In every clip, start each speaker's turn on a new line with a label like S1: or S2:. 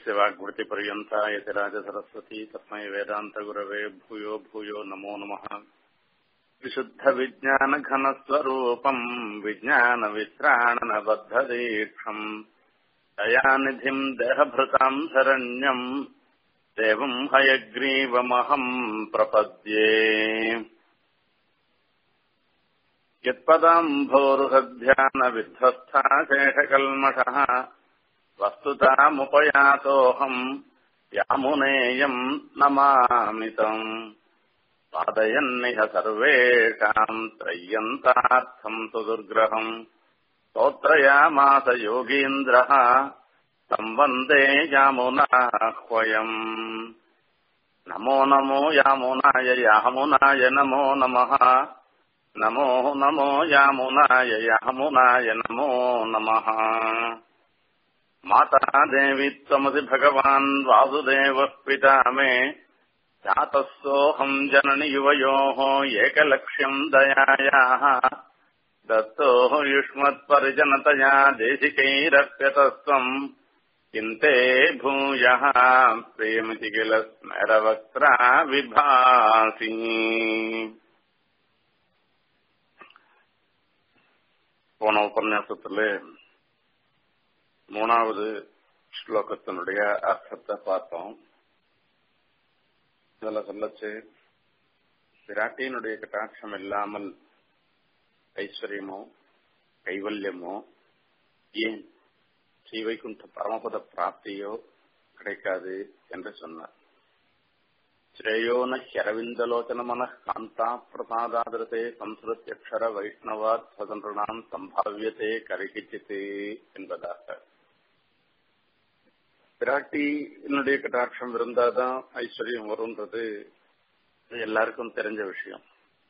S1: यस्य वाग्वृत्तिपर्यन्ता यतिराजसरस्वती तस्मै वेदान्तगुरवे भूयो भूयो नमो नमः विशुद्धविज्ञानघनस्वरूपम् विज्ञानविश्राणनबद्धदीक्षम् दयानिधिम् देहभृताम् शरण्यम् देवम् हयग्रीवमहम् प्रपद्ये यत्पदाम्भोरुहध्यानविध्वस्था शेषकल्मषः वस्तुतामुपयातोऽहम् यामुनेयम् नमामितम् पादयन्निह सर्वेषाम् त्रय्यन्तार्थम् तु दुर्ग्रहम् स्तोत्रयामास योगीन्द्रः तम् वन्दे यामुनाह्वयम् नमो नमो यामुनाय यामुनाय नमो नमः नमो नमो यामुनाय यामुनाय नमो नमः माता देवी त्वमसि भगवान् वासुदेवः पिता मे जातः सोऽहम् जननि युवयोः एकलक्ष्यम् दयायाः दत्तोः युष्मत्परिजनतया देशिकैरप्यतस्त्वम् चिन्ते भूयः प्रियमिति किल स्मरवक्त्रा विभासि போன உபன்யாசத்துல மூணாவது ஸ்லோகத்தினுடைய அர்த்தத்தை பார்த்தோம் இதுல சொல்லச்சு பிராட்டியினுடைய கட்டாட்சம் இல்லாமல் ஐஸ்வர்யமோ கைவல்யமோ ஏன் ஸ்ரீவைகுண்ட பரமபத பிராப்தியோ கிடைக்காது என்று சொன்னார் ஸ்ரேயோன ஹரவிந்தலோச்சன மன காந்தா பிரசாதாதிரதே சம்ஸ்கிருத்தியக்ஷர வைஷ்ணவாத் சுதந்திரனாம் சம்பாவியத்தே கரைகிச்சித்து என்பதாக பிராட்டியினுடைய கட்டாட்சம் இருந்தாதான் ஐஸ்வர்யம் வரும்ன்றது எல்லாருக்கும் தெரிஞ்ச விஷயம்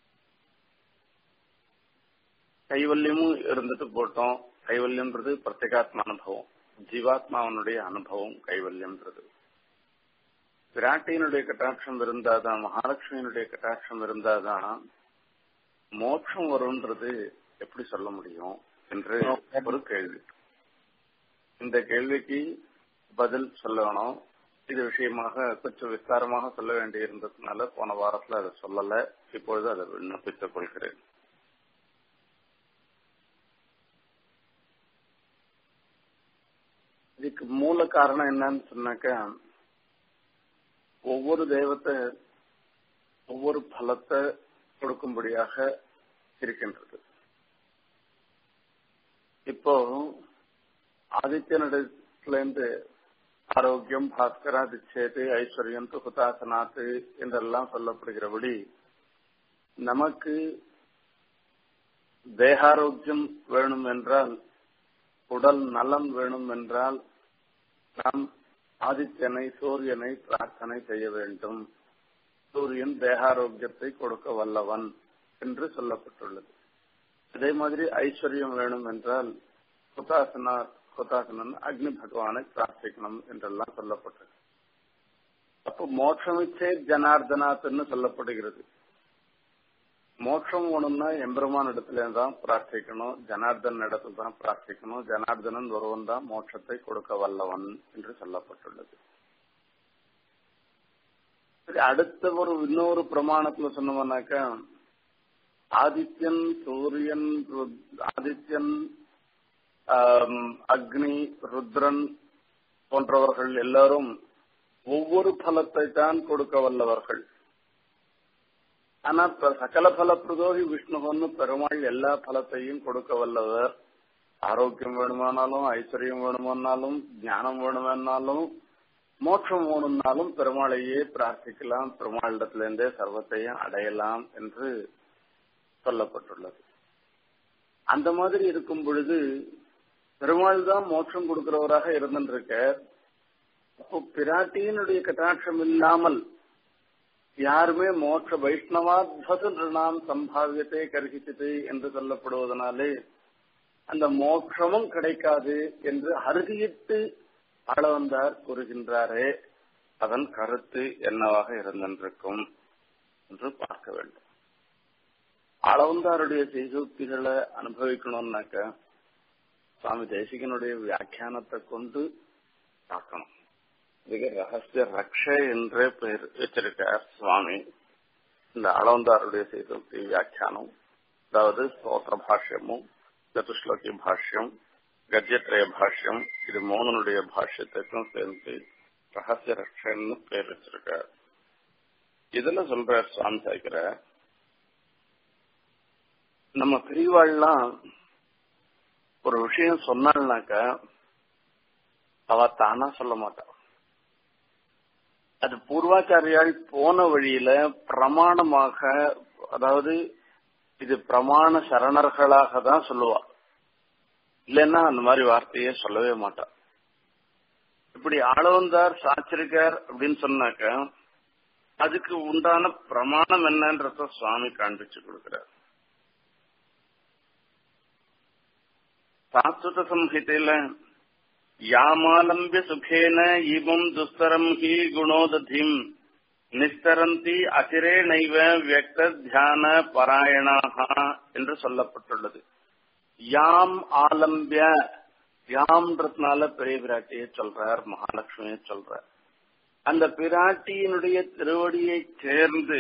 S1: கைவல்யமும் இருந்துட்டு போட்டோம் கைவல்யம்ன்றது பிரத்யேகாத்மா அனுபவம் ஜீவாத்மாவனுடைய அனுபவம் கைவல்யம்ன்றது பிராட்டியினுடைய கட்டாட்சம் இருந்தாதான் மகாலட்சுமியினுடைய கட்டாட்சம் இருந்தாதான் மோட்சம் வரும்ன்றது எப்படி சொல்ல முடியும் என்று ஒரு கேள்வி இந்த கேள்விக்கு பதில் சொல்லணும் இது விஷயமாக கொஞ்சம் விஸ்தாரமாக சொல்ல வேண்டி இருந்ததுனால போன வாரத்துல அதை சொல்லல இப்பொழுது அதை விண்ணப்பித்துக் கொள்கிறேன் இதுக்கு மூல காரணம் என்னன்னு சொன்னாக்க ஒவ்வொரு தெய்வத்தை ஒவ்வொரு பலத்தை கொடுக்கும்படியாக இருக்கின்றது இப்போ ஆதித்யனிடத்திலிருந்து ஆரோக்கியம் பாஸ்கரா திச்சேது ஐஸ்வர்யம் ஹுதாசனாத்து என்றெல்லாம் சொல்லப்படுகிறபடி நமக்கு தேகாரோக்கியம் வேணும் என்றால் உடல் நலம் வேணும் என்றால் நாம் ஆதித்யனை சூரியனை பிரார்த்தனை செய்ய வேண்டும் சூரியன் தேகாரோக்கியத்தை கொடுக்க வல்லவன் என்று சொல்லப்பட்டுள்ளது அதே மாதிரி ஐஸ்வர்யம் வேணும் என்றால் ஹுதாசனா ஹுதாசனன் அக்னி பகவானை பிரார்த்திக்கணும் என்றெல்லாம் சொல்லப்பட்டது அப்போ மோட்சமிச்சே ஜனார்தனாத்னு சொல்லப்படுகிறது மோட்சம் வேணும்னா எம்பெருமான் இடத்துல தான் பிரார்த்திக்கணும் ஜனார்தன் இடத்துல தான் பிரார்த்திக்கணும் ஜனார்தனன் ஒருவன் தான் மோட்சத்தை கொடுக்க வல்லவன் என்று சொல்லப்பட்டுள்ளது சரி அடுத்த ஒரு இன்னொரு பிரமாணத்துல சொன்னோம்னாக்கா ஆதித்யன் சூரியன் ஆதித்யன் அக்னி ருத்ரன் போன்றவர்கள் எல்லாரும் ஒவ்வொரு பலத்தை தான் கொடுக்க வல்லவர்கள் ஆனா சகல பல பிரதோகி விஷ்ணுவன்னு பெருமாள் எல்லா பலத்தையும் கொடுக்க வல்லவர் ஆரோக்கியம் வேணுமானாலும் ஐஸ்வர்யம் வேணுமானாலும் ஞானம் வேணுமானாலும் மோட்சம் வேணும்னாலும் பெருமாளையே பிரார்த்திக்கலாம் பெருமாளிடத்திலிருந்தே சர்வத்தையும் அடையலாம் என்று சொல்லப்பட்டுள்ளது அந்த மாதிரி இருக்கும் பொழுது பெருமாள் தான் மோட்சம் கொடுக்கிறவராக இருந்திருக்க அப்போ பிராட்டியினுடைய கட்டாட்சம் இல்லாமல் யாருமே மோட்ச வைஷ்ணவாத்வசு நாம் சம்பாவியத்தை கருகிச்சது என்று சொல்லப்படுவதனாலே அந்த மோட்சமும் கிடைக்காது என்று அருகிட்டு ஆளவந்தார் கூறுகின்றாரே அதன் கருத்து என்னவாக இருந்திருக்கும் என்று பார்க்க வேண்டும் ஆளவந்தாருடைய செய்சூக்திகளை அனுபவிக்கணும்னாக்க சுவாமி தேசிகனுடைய வியாக்கியானத்தை கொண்டு பார்க்கணும் இதுக்கு ரகசிய ரக்ஷ என்றே பெயர் வச்சிருக்கார் சுவாமி இந்த அளவந்தாருடைய செய்தி வியாக்கியானம் அதாவது ஸ்தோத்திர பாஷ்யமும் சதுஸ்லோகி பாஷ்யம் கஜ்யத்ரய பாஷ்யம் இது மூணனுடைய பாஷ்யத்துக்கும் சேர்ந்து ரகசிய ரக்ஷன்னு பேர் வச்சிருக்கார் இதுல சொல்ற சுவாமி சாய்க்கிற நம்ம பெரியவாள்லாம் ஒரு விஷயம் சொன்னாள்னாக்க அவ தானா சொல்ல மாட்டா அது பூர்வாச்சாரியால் போன வழியில பிரமாணமாக அதாவது இது பிரமாண சரணர்களாக தான் சொல்லுவா இல்லைன்னா அந்த மாதிரி வார்த்தையே சொல்லவே மாட்டா இப்படி ஆளவந்தார் சாச்சிருக்கார் அப்படின்னு சொன்னாக்க அதுக்கு உண்டான பிரமாணம் என்னன்றத சுவாமி காண்பிச்சு கொடுக்கிறார் சாஸ்வத சம்ஹிதையில யாமாலம்பிய சுகேன இவம் துஸ்தரம் ஹி குணோததிம் நிஸ்தரந்தி அசிரே நைவ வியக்த தியான பராயணாக என்று சொல்லப்பட்டுள்ளது யாம் ஆலம்பிய யாம்ன்றதுனால பெரிய பிராட்டியை சொல்றார் மகாலட்சுமியை சொல்றார் அந்த பிராட்டியினுடைய திருவடியை சேர்ந்து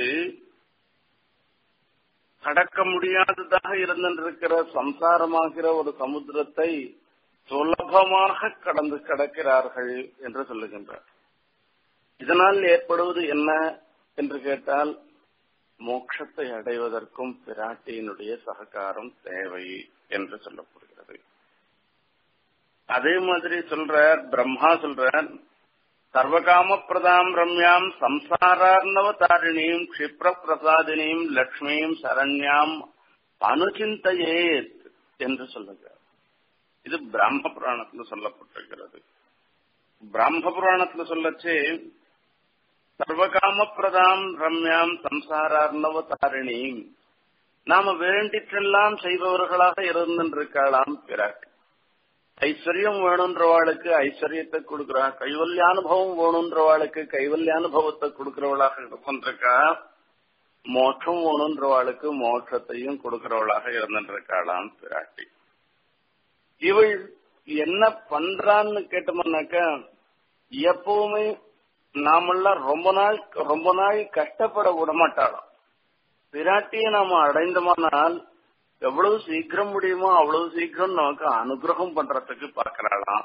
S1: கடக்க முடியாததாக இருந்திருக்கிற சம்சாரமாகிற ஒரு சமுத்திரத்தை சுலபமாக கடந்து கடக்கிறார்கள் என்று சொல்லுகின்றார் இதனால் ஏற்படுவது என்ன என்று கேட்டால் மோட்சத்தை அடைவதற்கும் பிராட்டியினுடைய சககாரம் தேவை என்று சொல்லப்படுகிறது அதே மாதிரி சொல்ற பிரம்மா சொல்ற சர்வகாம பிரதாம் ரம்யாம் சம்சாரார்ணவதாரிணியும் கஷிப்ர பிரசாதினியும் லக்ஷ்மியும் சரண்யாம் அனுச்சிந்தையேத் என்று சொல்லுகிறார் இது பிராம புராணத்துல சொல்லப்பட்டிருக்கிறது பிராம புராணத்துல சொல்லச்சே சர்வகாம பிரதாம் ரம்யாம் சம்சாரார்ணவதாரிணி நாம வேண்டிற்றெல்லாம் செய்பவர்களாக இருந்திருக்கலாம் பிராட்டி ஐஸ்வர்யம் வேணுன்றவாளுக்கு ஐஸ்வர்யத்தை கொடுக்கிறா கைவல்யானுபவம் வேணுன்றவாளுக்கு கைவல்யானுபவத்தை கொடுக்கிறவளாக இருந்திருக்கா மோட்சம் வேணுன்றவாளுக்கு மோட்சத்தையும் கொடுக்கிறவளாக இருந்திருக்காளாம் பிராட்டி இவள் என்ன பண்றான்னு கேட்டோம்னாக்க எப்பவுமே நாமெல்லாம் ரொம்ப நாள் ரொம்ப நாள் கஷ்டப்பட விடமாட்டாளாம் பிராட்டியை நாம அடைந்தோமானால் எவ்வளவு சீக்கிரம் முடியுமோ அவ்வளவு சீக்கிரம் நமக்கு அனுகிரகம் பண்றதுக்கு பார்க்கிறாளாம்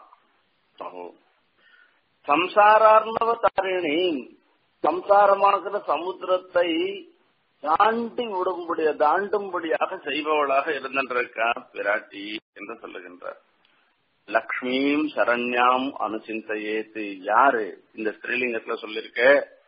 S1: சம்சாரார்ணவ தாரிணி சம்சாரமாகிற சமுத்திரத்தை தாண்டி விடும்படிய தாண்டும்படியாக செய்பவளாக இருந்திருக்கா பிராட்டி என்று சொல்லுகின்றார் லக்ஷ்மியும் சரண்யாம் அனுசிந்தையேத்து யாரு இந்த ஸ்ரீலிங்கத்துல சொல்லிருக்க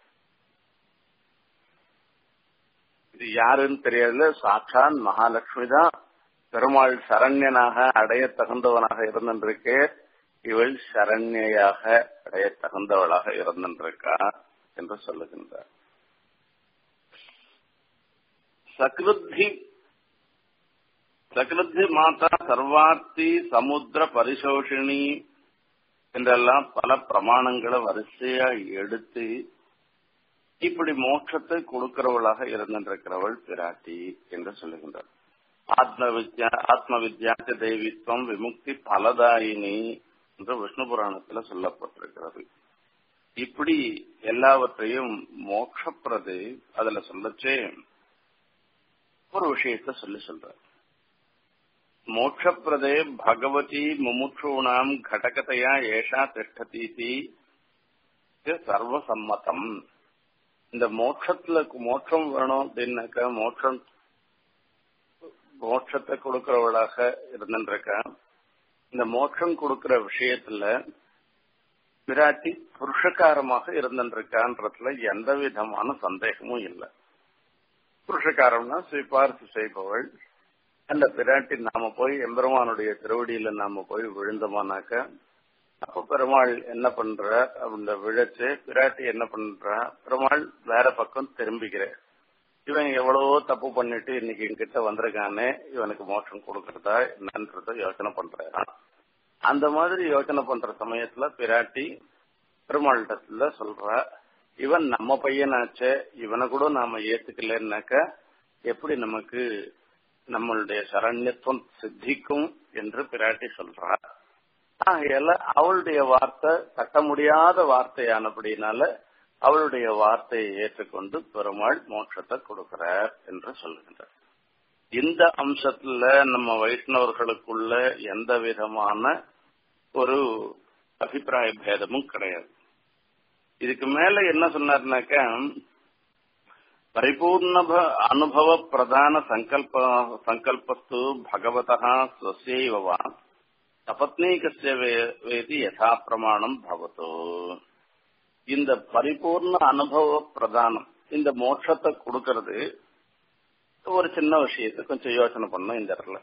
S1: இது யாருன்னு தெரியல சாட்சான் மகாலட்சுமி தான் பெருமாள் சரண்யனாக அடைய தகுந்தவனாக இருந்திருக்கு இவள் சரண்யாக அடைய தகுந்தவளாக இருந்திருக்கா என்று சொல்லுகின்றார் சக்ருத்தி சக்ருத்தி மாதா சர்வார்த்தி சமுத்திர பரிசோஷினி என்றெல்லாம் பல பிரமாணங்களை வரிசையா எடுத்து இப்படி மோட்சத்தை கொடுக்கிறவளாக இருந்திருக்கிறவள் பிராட்டி என்று சொல்லுகின்றார் ஆத்ம வித்யா ஆத்ம வித்யாச்ச தெய்வித்வம் விமுக்தி பலதாயினி என்று விஷ்ணு புராணத்துல சொல்லப்பட்டிருக்கிறது இப்படி எல்லாவற்றையும் மோட்சப்பிரது அதுல சொல்லச்சே ஒரு விஷயத்த சொல்லி சொல்ற மோட்சப்பிரதே பகவதி முமுட்சூணாம் கடகதையா ஏஷா திஷ்டதீதி சர்வசம்மதம் இந்த மோட்சத்துல மோட்சம் வேணும் அப்படின்னாக்க மோட்சம் மோட்சத்தை கொடுக்கிறவளாக இருந்துருக்கா இந்த மோட்சம் கொடுக்கிற விஷயத்துல பிராட்டி புருஷகாரமாக இருந்துருக்கான்றதுல எந்த விதமான சந்தேகமும் இல்லை புருஷகாரம்னா சிபாரிசு செய்பவள் அந்த பிராட்டி நாம போய் எம்பெருமானுடைய திருவடியில நாம போய் விழுந்தோமானாக்க அப்ப பெருமாள் என்ன பண்ற அந்த விழச்சு பிராட்டி என்ன பண்ற பெருமாள் வேற பக்கம் திரும்பிக்கிற இவன் எவ்வளவோ தப்பு பண்ணிட்டு இன்னைக்கு என்கிட்ட வந்திருக்கானே இவனுக்கு மோட்சம் கொடுக்கறதா என்னன்றத யோசனை பண்றான் அந்த மாதிரி யோசனை பண்ற சமயத்துல பிராட்டி பெருமாள்கிட்ட சொல்ற இவன் நம்ம பையனாச்சே இவனை கூட நாம ஏத்துக்கலன்னாக்க எப்படி நமக்கு நம்மளுடைய சரண்யத்துவம் சித்திக்கும் என்று பிராட்டி சொல்றார் ஆகையால அவளுடைய வார்த்தை தட்ட முடியாத வார்த்தையானபடினால அவளுடைய வார்த்தையை ஏற்றுக்கொண்டு பெருமாள் மோட்சத்தை கொடுக்கிறார் என்று சொல்லுகின்றார் இந்த அம்சத்துல நம்ம வைஷ்ணவர்களுக்குள்ள எந்த விதமான ஒரு அபிப்பிராய பேதமும் கிடையாது இதுக்கு மேல என்ன சொன்னார்னாக்க பரிபூர்ண அனுபவ பிரதான சங்கல்ப சங்கல்பஸ்து பகவதா ஸ்வசைவ சபத்னீகசிய வேதி யதா பிரமாணம் பவத்தோ இந்த பரிபூர்ண அனுபவ பிரதானம் இந்த மோட்சத்தை கொடுக்கறது ஒரு சின்ன விஷயத்தை கொஞ்சம் யோசனை பண்ணும் இந்த இடத்துல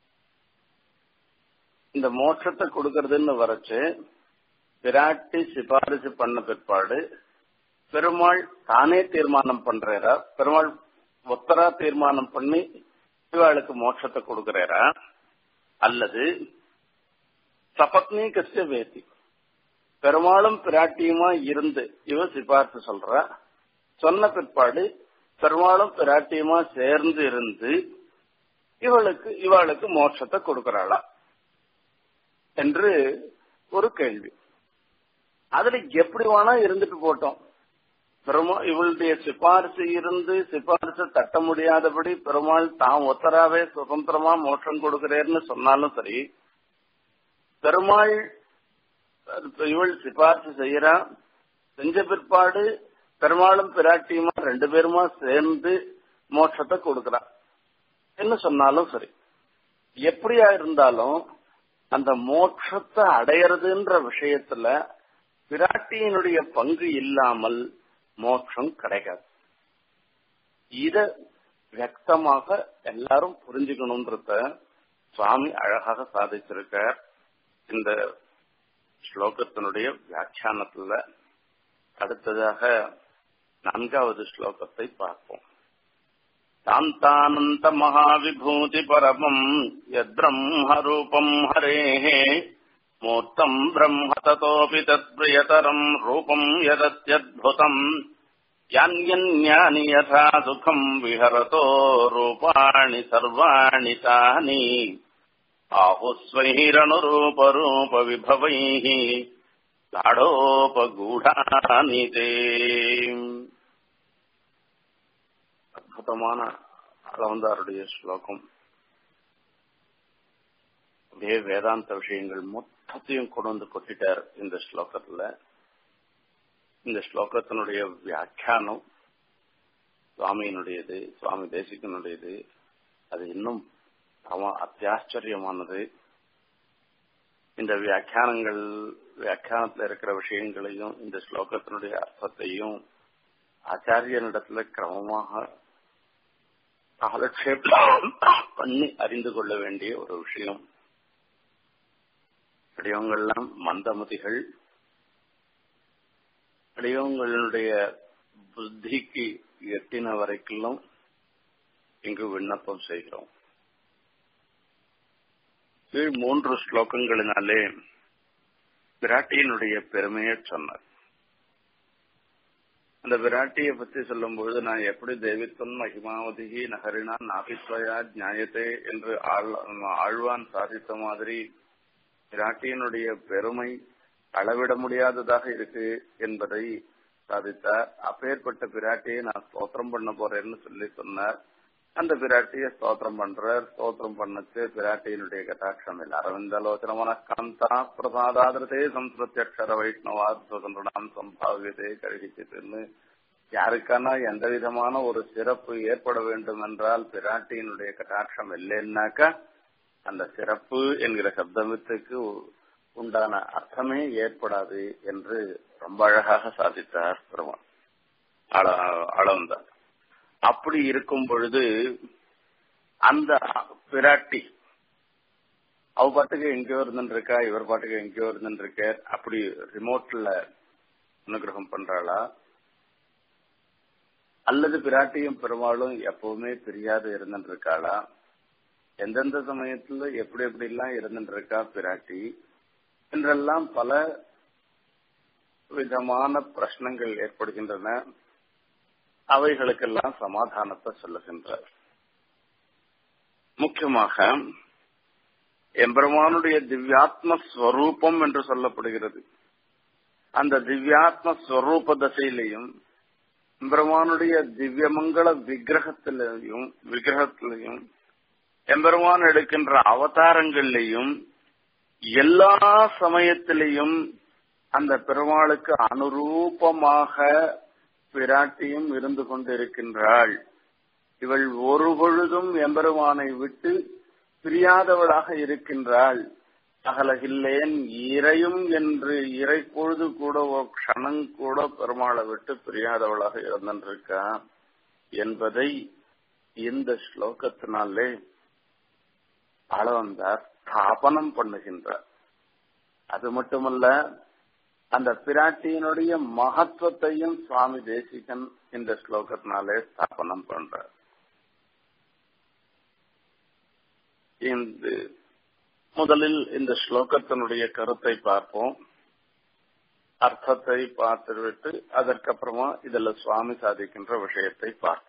S1: இந்த மோட்சத்தை கொடுக்கறதுன்னு வரைச்சு பிராட்டி சிபாரிசு பண்ண பிற்பாடு பெருமாள் தானே தீர்மானம் பண்றாரா பெருமாள் ஒத்தரா தீர்மானம் பண்ணி இவாளுக்கு மோட்சத்தை கொடுக்கிறாரா அல்லது சபத்னீகசிய வேதி பெருமாளும் பிராட்டியுமா இருந்து இவ சிபார்த்து சொல்றா சொன்ன பிற்பாடு பெருமாளும் பிராட்டியுமா சேர்ந்து இருந்து இவளுக்கு இவளுக்கு மோட்சத்தை கொடுக்கறாளா என்று ஒரு கேள்வி அதுல எப்படி வேணா இருந்துட்டு போட்டோம் பெருமா இவளுடைய சிபாரிசு இருந்து சிபாரிசு தட்ட முடியாதபடி பெருமாள் தான் ஒத்தராவே சுதந்திரமா மோட்சம் கொடுக்கிறேன்னு சொன்னாலும் சரி பெருமாள் இவள் சிபாரிசு செய்யறா செஞ்ச பிற்பாடு பெருமாளும் பிராட்டியுமா ரெண்டு பேருமா சேர்ந்து மோட்சத்தை கொடுக்கறா என்ன சொன்னாலும் சரி எப்படியா இருந்தாலும் அந்த மோட்சத்தை அடையறதுன்ற விஷயத்துல பிராட்டியினுடைய பங்கு இல்லாமல் மோட்சம் கிடைக்காது இத வியக்தமாக எல்லாரும் புரிஞ்சுக்கணும்ன்றத சுவாமி அழகாக சாதிச்சிருக்கார் இந்த ஸ்லோகத்தினுடைய வியாக்கியானத்துல அடுத்ததாக நான்காவது ஸ்லோகத்தை பார்ப்போம் சாந்தானந்த மகாவிபூதி பரமம் யத்ரம்மரூபம் ஹரேः மூர்த்தம் பிரம்ம ததோபி தத்பிரியதரம் ரூபம் யதத்யத்புதம் யான்யன்யானி யதா சுகம் விஹரதோ ரூபாணி சர்வாணி தானி आहुस्वैरनुरूपरूपविभवैः लाढोपगूढानि ते அற்புதமான அளவந்தாருடைய ஸ்லோகம் அப்படியே வேதாந்த விஷயங்கள் மொத்தத்தையும் கொண்டு வந்து கொட்டிட்டார் இந்த ஸ்லோகத்துல இந்த ஸ்லோகத்தினுடைய வியாக்கியானம் சுவாமியினுடையது சுவாமி தேசிகனுடையது அது இன்னும் அவன் அத்தியாச்சரியமானது இந்த வியாக்கியானங்கள் வியாக்கியானத்துல இருக்கிற விஷயங்களையும் இந்த ஸ்லோகத்தினுடைய அர்த்தத்தையும் ஆச்சாரியனிடத்துல கிரமமாக காலக்ஷேபம் பண்ணி அறிந்து கொள்ள வேண்டிய ஒரு விஷயம் அடியவங்கள்லாம் மந்தமதிகள் அடியவங்களுடைய புத்திக்கு எட்டின வரைக்கும் இங்கு விண்ணப்பம் செய்கிறோம் கீழ் மூன்று ஸ்லோகங்களினாலே விராட்டியினுடைய பெருமையை சொன்னார் அந்த விராட்டியை பத்தி சொல்லும்பொழுது நான் எப்படி தேவித்துவம் மகிமாவதிகி நகரினா நாபித்வயா நியாயத்தே என்று ஆழ்வான் சாதித்த மாதிரி விராட்டியினுடைய பெருமை அளவிட முடியாததாக இருக்கு என்பதை சாதித்தார் அப்பேற்பட்ட பிராட்டியை நான் ஸ்தோத்திரம் பண்ண போறேன்னு சொல்லி சொன்னார் அந்த பிராட்டிய ஸ்தோத்திரம் பண்றார் ஸ்தோத்திரம் பண்ணச்சு பிராட்டியினுடைய கட்டாட்சம் இல்லை அரவிந்தலோச்சன மனக்காந்தா பிரசாதாதிரதே சம்ஸ்கிருத்தியக்ஷர வைஷ்ணவாத் சுதந்திரம் சம்பாவியதே கழுகிச்சதுன்னு யாருக்கான எந்த விதமான ஒரு சிறப்பு ஏற்பட வேண்டும் என்றால் பிராட்டியினுடைய கட்டாட்சம் இல்லைன்னாக்கா அந்த சிறப்பு என்கிற சப்தமித்துக்கு உண்டான அர்த்தமே ஏற்படாது என்று ரொம்ப அழகாக சாதித்தார் பெருமான் அளவந்தார் அப்படி இருக்கும் பொழுது அந்த பிராட்டி அவ பாட்டுக்கு எங்கேயோ இருந்துருக்கா இவர் பாட்டுக்கு எங்கேயோ இருந்துருக்கார் அப்படி ரிமோட்ல அனுகிரகம் பண்றாளா அல்லது பிராட்டியும் பெருமாளும் எப்பவுமே பிரியாது இருந்துட்டு இருக்காளா எந்தெந்த சமயத்துல எப்படி எப்படி எல்லாம் இருந்துட்டு இருக்கா பிராட்டி என்றெல்லாம் பல விதமான பிரச்சனைகள் ஏற்படுகின்றன அவைகளுக்கெல்லாம் சமாதானத்தை சொல்லுகின்றார் முக்கியமாக எம்பெருமானுடைய திவ்யாத்ம ஸ்வரூபம் என்று சொல்லப்படுகிறது அந்த திவ்யாத்ம ஸ்வரூப தசையிலையும் எம்பெருமானுடைய திவ்யமங்கள விக்கிரகத்திலையும் விக்கிரகத்திலையும் எம்பெருமான் எடுக்கின்ற அவதாரங்களிலையும் எல்லா சமயத்திலையும் அந்த பெருமாளுக்கு அனுரூபமாக பிராட்டியும் இருந்து கொண்டிருக்கின்றாள் இவள் ஒரு பொழுதும் எம்பெருமானை விட்டு பிரியாதவளாக இருக்கின்றாள் அகலகில்லேன் இறையும் என்று இறை பொழுது கூட ஒரு க்ஷணம் கூட பெருமாளை விட்டு பிரியாதவளாக இருந்திருக்கா என்பதை இந்த ஸ்லோகத்தினாலே அளவந்தார் ஸ்தாபனம் பண்ணுகின்றார் அது மட்டுமல்ல அந்த பிராட்டியினுடைய மகத்துவத்தையும் சுவாமி தேசிகன் இந்த ஸ்லோகத்தினாலே ஸ்தாபனம் பண்றார் இந்த முதலில் இந்த ஸ்லோகத்தினுடைய கருத்தை பார்ப்போம் அர்த்தத்தை பார்த்துவிட்டு அதற்கப்புறமா இதுல சுவாமி சாதிக்கின்ற விஷயத்தை பார்ப்போம்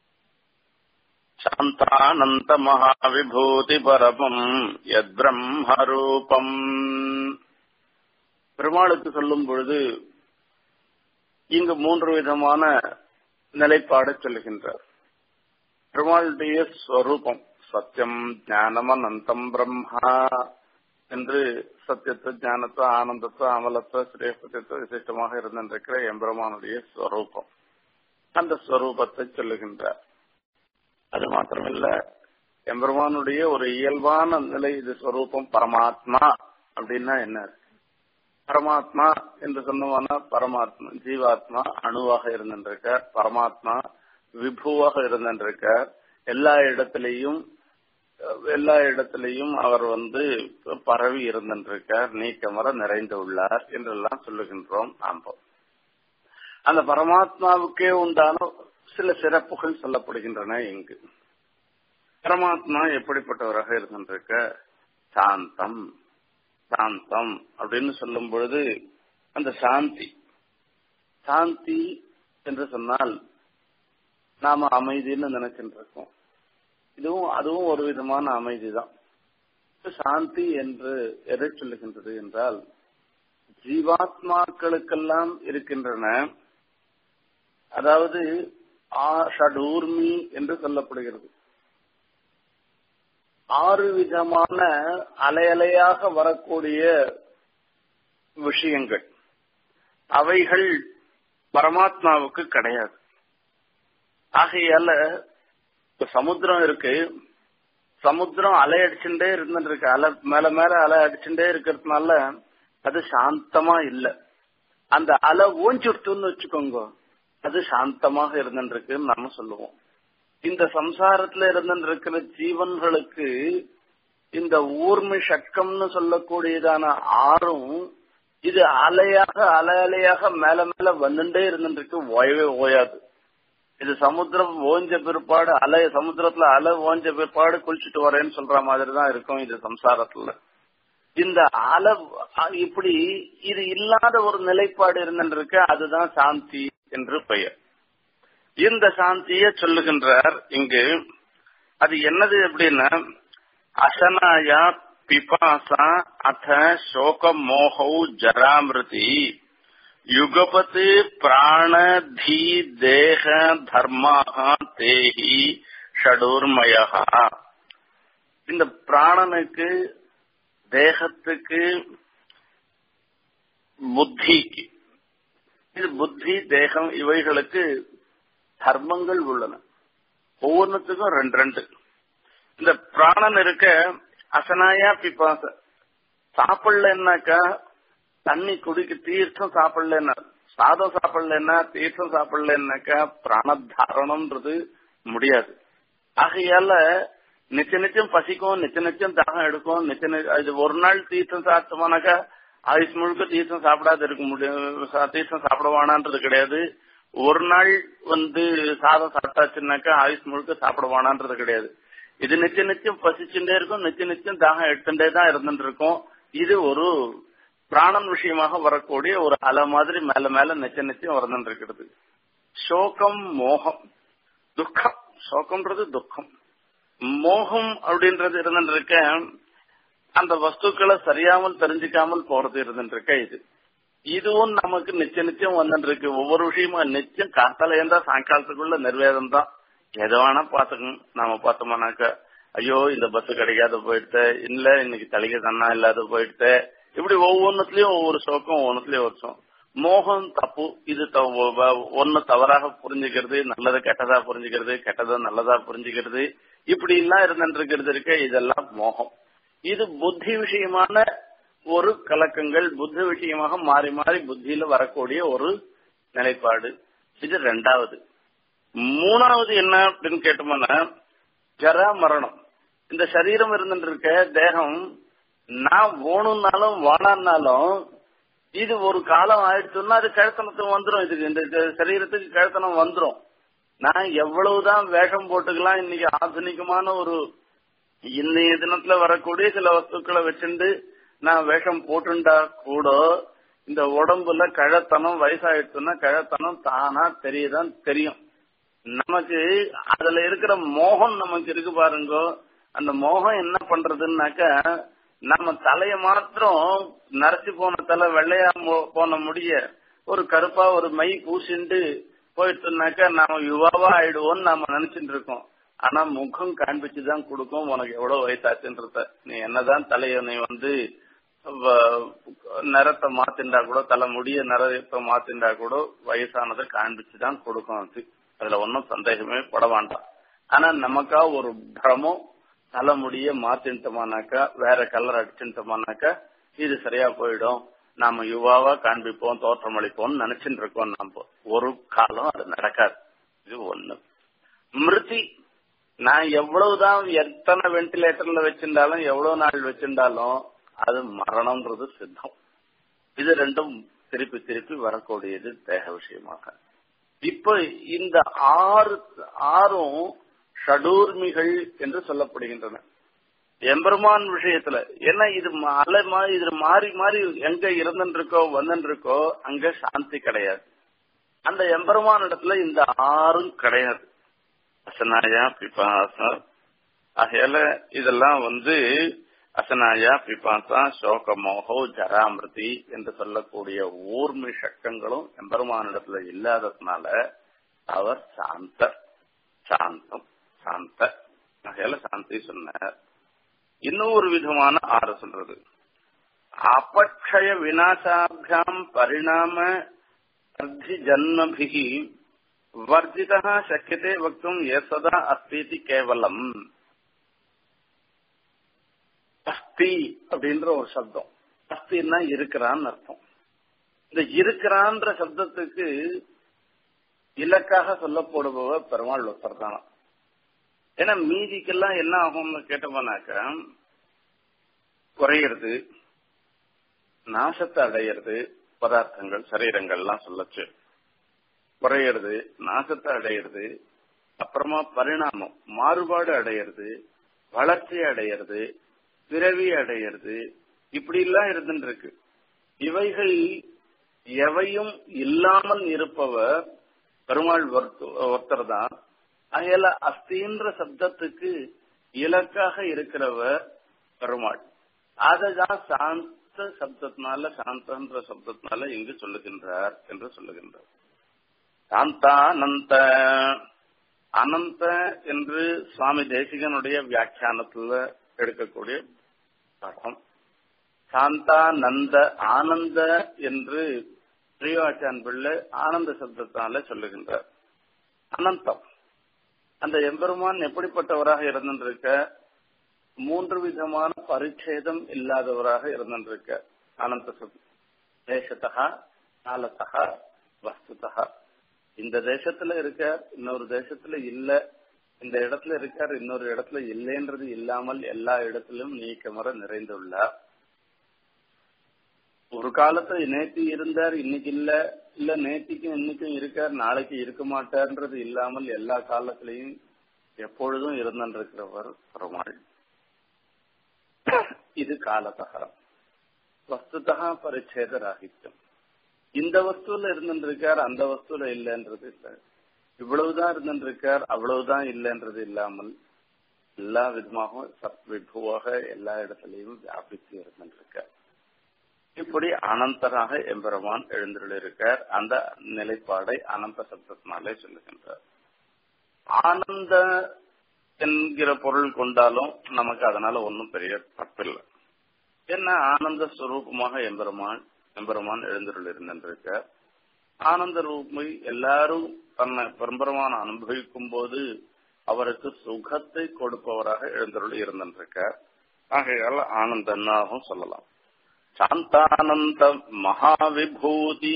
S1: சாந்தானந்த மகாவிபூதி பரமம் எத் பிரம்மரூபம் பெருமாளுக்கு சொல்லும் பொழுது இங்கு மூன்று விதமான நிலைப்பாடு சொல்லுகின்றார் பெருமாளுடைய ஸ்வரூபம் சத்தியம் ஞானம் அனந்தம் பிரம்மா என்று சத்தியத்துவ ஞானத்துவ ஆனந்தத்துவ அமலத்துவ சிரேஷ்டத்துவ விசிஷ்டமாக இருந்திருக்கிற எம்பெருமானுடைய ஸ்வரூபம் அந்த ஸ்வரூபத்தை சொல்லுகின்றார் அது மாத்திரமில்ல எம்பெருமானுடைய ஒரு இயல்பான நிலை இது ஸ்வரூபம் பரமாத்மா அப்படின்னா என்ன பரமாத்மா என்று சொன்னோம்னா பரமாத்மா ஜீவாத்மா அணுவாக இருந்திருக்கார் பரமாத்மா விபுவாக இருந்திருக்கார் எல்லா இடத்திலையும் எல்லா இடத்திலையும் அவர் வந்து பரவி இருந்திருக்கார் நீக்கமர நிறைந்து உள்ளார் என்றெல்லாம் சொல்லுகின்றோம் நாம் அந்த பரமாத்மாவுக்கே உண்டான சில சிறப்புகள் சொல்லப்படுகின்றன இங்கு பரமாத்மா எப்படிப்பட்டவராக இருந்திருக்க சாந்தம் சாந்தம் அப்படின்னு சொல்லும் பொழுது அந்த சாந்தி சாந்தி என்று சொன்னால் நாம அமைதின்னு நினைச்சுட்டு இருக்கோம் இதுவும் அதுவும் ஒரு விதமான அமைதி தான் சாந்தி என்று எதை சொல்லுகின்றது என்றால் ஜீவாத்மாக்களுக்கெல்லாம் இருக்கின்றன அதாவது ஷடூர்மி என்று சொல்லப்படுகிறது ஆறு விதமான அலையலையாக வரக்கூடிய விஷயங்கள் அவைகள் பரமாத்மாவுக்கு கிடையாது ஆகையால இப்ப சமுத்திரம் இருக்கு சமுத்திரம் அலை அடிச்சுட்டே இருந்துட்டு இருக்கு அலை மேல மேல அலை அடிச்சுட்டே இருக்கிறதுனால அது சாந்தமா இல்ல அந்த அலை ஓஞ்சுடுத்துன்னு வச்சுக்கோங்க அது சாந்தமாக இருந்துருக்குன்னு நாம சொல்லுவோம் இந்த சம்சாரத்துல இருந்திருக்கிற ஜீவன்களுக்கு இந்த ஊர்மி சக்கம்னு சொல்லக்கூடியதான ஆறும் இது அலையாக அலை அலையாக மேல மேல வந்துட்டே இருந்துருக்கு ஓயவே ஓயாது இது சமுத்திரம் ஓஞ்ச பிற்பாடு அலை சமுத்திரத்துல அலை ஓஞ்ச பிற்பாடு குளிச்சுட்டு வரேன்னு சொல்ற மாதிரி தான் இருக்கும் இது சம்சாரத்துல இந்த அலை இப்படி இது இல்லாத ஒரு நிலைப்பாடு இருந்துருக்கு அதுதான் சாந்தி என்று பெயர் இந்த சாந்திய சொல்லுகின்றார் இங்கு அது என்னது அப்படின்னா அசனாயா பிபாசா அத சோக மோகௌ ஜராமிருதி யுகபத் பிராண தி தேக தர்மாக தேஹி ஷடூர்மய இந்த பிராணனுக்கு தேகத்துக்கு புத்திக்கு இது புத்தி தேகம் இவைகளுக்கு தர்மங்கள் உள்ளன ஒவ்வொன்றுத்துக்கும் ரெண்டு ரெண்டு இந்த பிராணன் இருக்க அசனாயா பிபாச சாப்பிடலன்னாக்கா தண்ணி குடிக்க தீர்த்தம் சாப்பிடலன்னா சாதம் சாப்பிடலன்னா தீர்த்தம் சாப்பிடலன்னாக்கா பிராணதாரணம்ன்றது முடியாது ஆகையால நிச்சய நிச்சயம் பசிக்கும் நிச்சய நிச்சயம் தாகம் எடுக்கும் நிச்சய இது ஒரு நாள் தீர்த்தம் சாப்பிட்டோம்னாக்கா ஆயுஷ் முழுக்க தீர்த்தம் சாப்பிடாத இருக்க முடியும் தீர்த்தம் சாப்பிடுவானான்றது கிடையாது ஒரு நாள் வந்து சாதம் சாப்பிட்டாச்சுன்னாக்கா ஆயுஷ் முழுக்க சாப்பிடுவானான்றது கிடையாது இது நிச்சய நிச்சயம் பசிச்சுட்டே இருக்கும் நிச்சய நிச்சயம் தாகம் எடுத்துட்டே தான் இருந்துட்டு இருக்கும் இது ஒரு பிராணன் விஷயமாக வரக்கூடிய ஒரு அலை மாதிரி மேல மேல நிச்சய நிச்சயம் வரந்துட்டு இருக்கிறது சோகம் மோகம் துக்கம் சோகம்ன்றது துக்கம் மோகம் அப்படின்றது இருந்துட்டு இருக்க அந்த வஸ்துக்களை சரியாமல் தெரிஞ்சுக்காமல் போறது இருந்துருக்க இது இதுவும் நமக்கு நிச்சயம் நிச்சயம் வந்துட்டு இருக்கு ஒவ்வொரு விஷயமா நிச்சயம் காத்தால இருந்தா சாயங்காலத்துக்குள்ள நிர்வேதம் தான் எதை வேணா பாத்துக்கணும் நாம பார்த்தோம்னாக்க ஐயோ இந்த பஸ் கிடைக்காத போயிடுத்த இல்ல இன்னைக்கு தலிகை தண்ணா இல்லாத போயிடுத்த இப்படி ஒவ்வொன்னுலயும் ஒவ்வொரு சோக்கம் ஒவ்வொன்னுலயும் ஒரு சோகம் மோகம் தப்பு இது ஒன்னு தவறாக புரிஞ்சுக்கிறது நல்லது கெட்டதா புரிஞ்சுக்கிறது கெட்டதா நல்லதா புரிஞ்சுக்கிறது இப்படி எல்லாம் இருந்துட்டு இருக்கிறது இருக்க இதெல்லாம் மோகம் இது புத்தி விஷயமான ஒரு கலக்கங்கள் புத்தி விஷயமாக மாறி மாறி புத்தியில வரக்கூடிய ஒரு நிலைப்பாடு இது ரெண்டாவது மூணாவது என்ன அப்படின்னு கேட்டோம்னா ஜரா மரணம் இந்த சரீரம் இருந்துட்டு இருக்க தேகம் நான் ஓணும்னாலும் வானான்னாலும் இது ஒரு காலம் ஆயிடுச்சுன்னா அது கழுத்தனத்துக்கு வந்துடும் இதுக்கு இந்த சரீரத்துக்கு கழுத்தனம் வந்துடும் நான் எவ்வளவுதான் வேஷம் போட்டுக்கலாம் இன்னைக்கு ஆధుனிகமான ஒரு இன்னைய தினத்துல வரக்கூடிய சில வஸ்துக்களை வச்சுட்டு நான் வேஷம் போட்டுண்டா கூட இந்த உடம்புல கழத்தனம் வயசாயிடுச்சுன்னா கழத்தனம் தானா தெரியதான் தெரியும் நமக்கு அதுல இருக்கிற மோகம் நமக்கு இருக்கு பாருங்க அந்த மோகம் என்ன பண்றதுன்னாக்கா நம்ம தலைய மாத்திரம் நரைச்சு போன தலை வெள்ளையா போன முடிய ஒரு கருப்பா ஒரு மை பூசிண்டு போயிட்டுனாக்கா நாம யுவாவா ஆயிடுவோம்னு நாம நினைச்சிட்டு இருக்கோம் ஆனா முகம் காண்பிச்சுதான் கொடுக்கும் உனக்கு எவ்வளவு வயசாச்சுன்றத நீ என்னதான் தலைய நீ வந்து நிறத்தை மாத்திண்டா கூட தலை முடிய நிறத்தை மாத்திண்டா கூட வயசானதை காண்பிச்சுதான் கொடுக்கும் அது அதுல ஒன்னும் சந்தேகமே பட வேண்டாம் ஆனா நமக்கா ஒரு பிரமம் தலைமுடிய மாத்திட்டோமானாக்கா வேற கலர் அடிச்சுட்டோமானாக்கா இது சரியா போயிடும் நாம யுவாவா காண்பிப்போம் தோற்றமளிப்போம் நினைச்சுட்டு இருக்கோம் நம்ம ஒரு காலம் அது நடக்காது இது ஒண்ணு மிருதி நான் எவ்வளவுதான் எத்தனை வென்டிலேட்டர்ல வச்சிருந்தாலும் எவ்வளவு நாள் வச்சிருந்தாலும் அது மரணம்ன்றது சித்தம் இது ரெண்டும் திருப்பி திருப்பி வரக்கூடியது தேக விஷயமாக இப்ப இந்த ஆறு ஆறும் ஷடூர்மிகள் என்று சொல்லப்படுகின்றன எம்பெருமான் விஷயத்துல ஏன்னா இது அலை மாதிரி இது மாறி மாறி எங்க இருந்துருக்கோ வந்துருக்கோ அங்க சாந்தி கிடையாது அந்த எம்பெருமான் இடத்துல இந்த ஆறும் கிடையாது அசனாயா பிபாசா ஆகையால இதெல்லாம் வந்து அசனாயா பிபாசா சோகமோகோ ஜராமிருதி என்று சொல்லக்கூடிய ஊர்மி சக்கங்களும் எம்பெருமானிடத்துல இல்லாததுனால அவர் சாந்த சாந்தம் சாந்த ஆகையால சாந்தி சொன்னார் இன்னும் ஒரு விதமான ஆறு சொல்றது அபக்ஷய விநாசாபியாம் பரிணாம அர்த்தி ஜன்மபிகி வர்ஜிதா சக்கியதே வக்தும் எசதா அஸ்தி கேவலம் அஸ்தி அப்படின்ற ஒரு சப்தம் அஸ்தின்னா இருக்கிறான்னு அர்த்தம் இந்த இருக்கிறான்ற சப்தத்துக்கு இலக்காக சொல்லப்படுபவர் பெருமாள் ஒருத்தர் தானா ஏன்னா மீதிக்கெல்லாம் என்ன ஆகும்னு கேட்டோம்னாக்கா குறையிறது நாசத்தை அடையிறது பதார்த்தங்கள் சரீரங்கள்லாம் சொல்லச்சு குறையிறது நாசத்தை அடையிறது அப்புறமா பரிணாமம் மாறுபாடு அடையிறது வளர்ச்சி அடையிறது பிறவி அடையிறது இப்படி எல்லாம் இருந்துட்டு இருக்கு இவைகள் எவையும் இல்லாமல் இருப்பவர் பெருமாள் ஒருத்தர் தான் அயல அஸ்தின்ற சப்தத்துக்கு இலக்காக இருக்கிறவர் பெருமாள் அததான் சாந்த சப்தத்தினால சாந்தன்ற சப்தத்தினால இங்கு சொல்லுகின்றார் என்று சொல்லுகின்றார் சாந்தானந்த அனந்த என்று சுவாமி தேசிகனுடைய வியாக்கியானத்துல எடுக்கக்கூடிய பாடம் சாந்தானந்த ஆனந்த என்று ஸ்ரீவாச்சான் பிள்ளை ஆனந்த சப்தத்தினால சொல்லுகின்றார் அனந்தம் அந்த எம்பெருமான் எப்படிப்பட்டவராக இருந்திருக்க மூன்று விதமான பரிச்சேதம் இல்லாதவராக இருந்திருக்க அனந்த சப்தம் தேசத்தகா காலத்தகா வஸ்துதகா இந்த தேசத்துல இருக்கார் இன்னொரு தேசத்துல இல்ல இந்த இடத்துல இருக்கார் இன்னொரு இடத்துல இல்லைன்றது இல்லாமல் எல்லா இடத்திலும் நீக்கமர நிறைந்துள்ளார் ஒரு காலத்துல நேத்தி இருந்தார் இன்னைக்கு இல்ல இல்ல நேத்திக்கும் இன்னைக்கும் இருக்கார் நாளைக்கு இருக்க மாட்டார்ன்றது இல்லாமல் எல்லா காலத்திலையும் எப்பொழுதும் இருந்திருக்கிறவர் பெருமாள் இது காலதகரம் வஸ்துதகா பரிச்சேத ராகித்யம் இந்த வஸ்துல இருந்துருக்கார் அந்த வஸ்துல இல்லைன்றது இல்ல இவ்வளவுதான் இருந்துருக்கார் அவ்வளவுதான் இல்லைன்றது இல்லாமல் எல்லா விதமாகவும் சத்விபுவாக எல்லா இடத்திலையும் வியாபித்து இருந்திருக்க இப்படி அனந்தராக எம்பெருமான் எழுந்துள்ளிருக்கார் அந்த நிலைப்பாடை அனந்த சப்தத்தினாலே சொல்லுகின்றார் ஆனந்த என்கிற பொருள் கொண்டாலும் நமக்கு அதனால ஒன்றும் பெரிய தப்பில்லை என்ன ஆனந்த ஸ்வரூபமாக எம்பெருமான் எம்பெருமான் எழுந்துள்ள இருந்திருக்கார் ஆனந்த ரூபமை எல்லாரும் தன்னை பெரும்பெருமான அனுபவிக்கும் போது அவருக்கு சுகத்தை கொடுப்பவராக எழுந்தருள் இருந்திருக்கார் ஆகையால் ஆனந்தன்னாகவும் சொல்லலாம் சாந்தானந்த மகாவிபூதி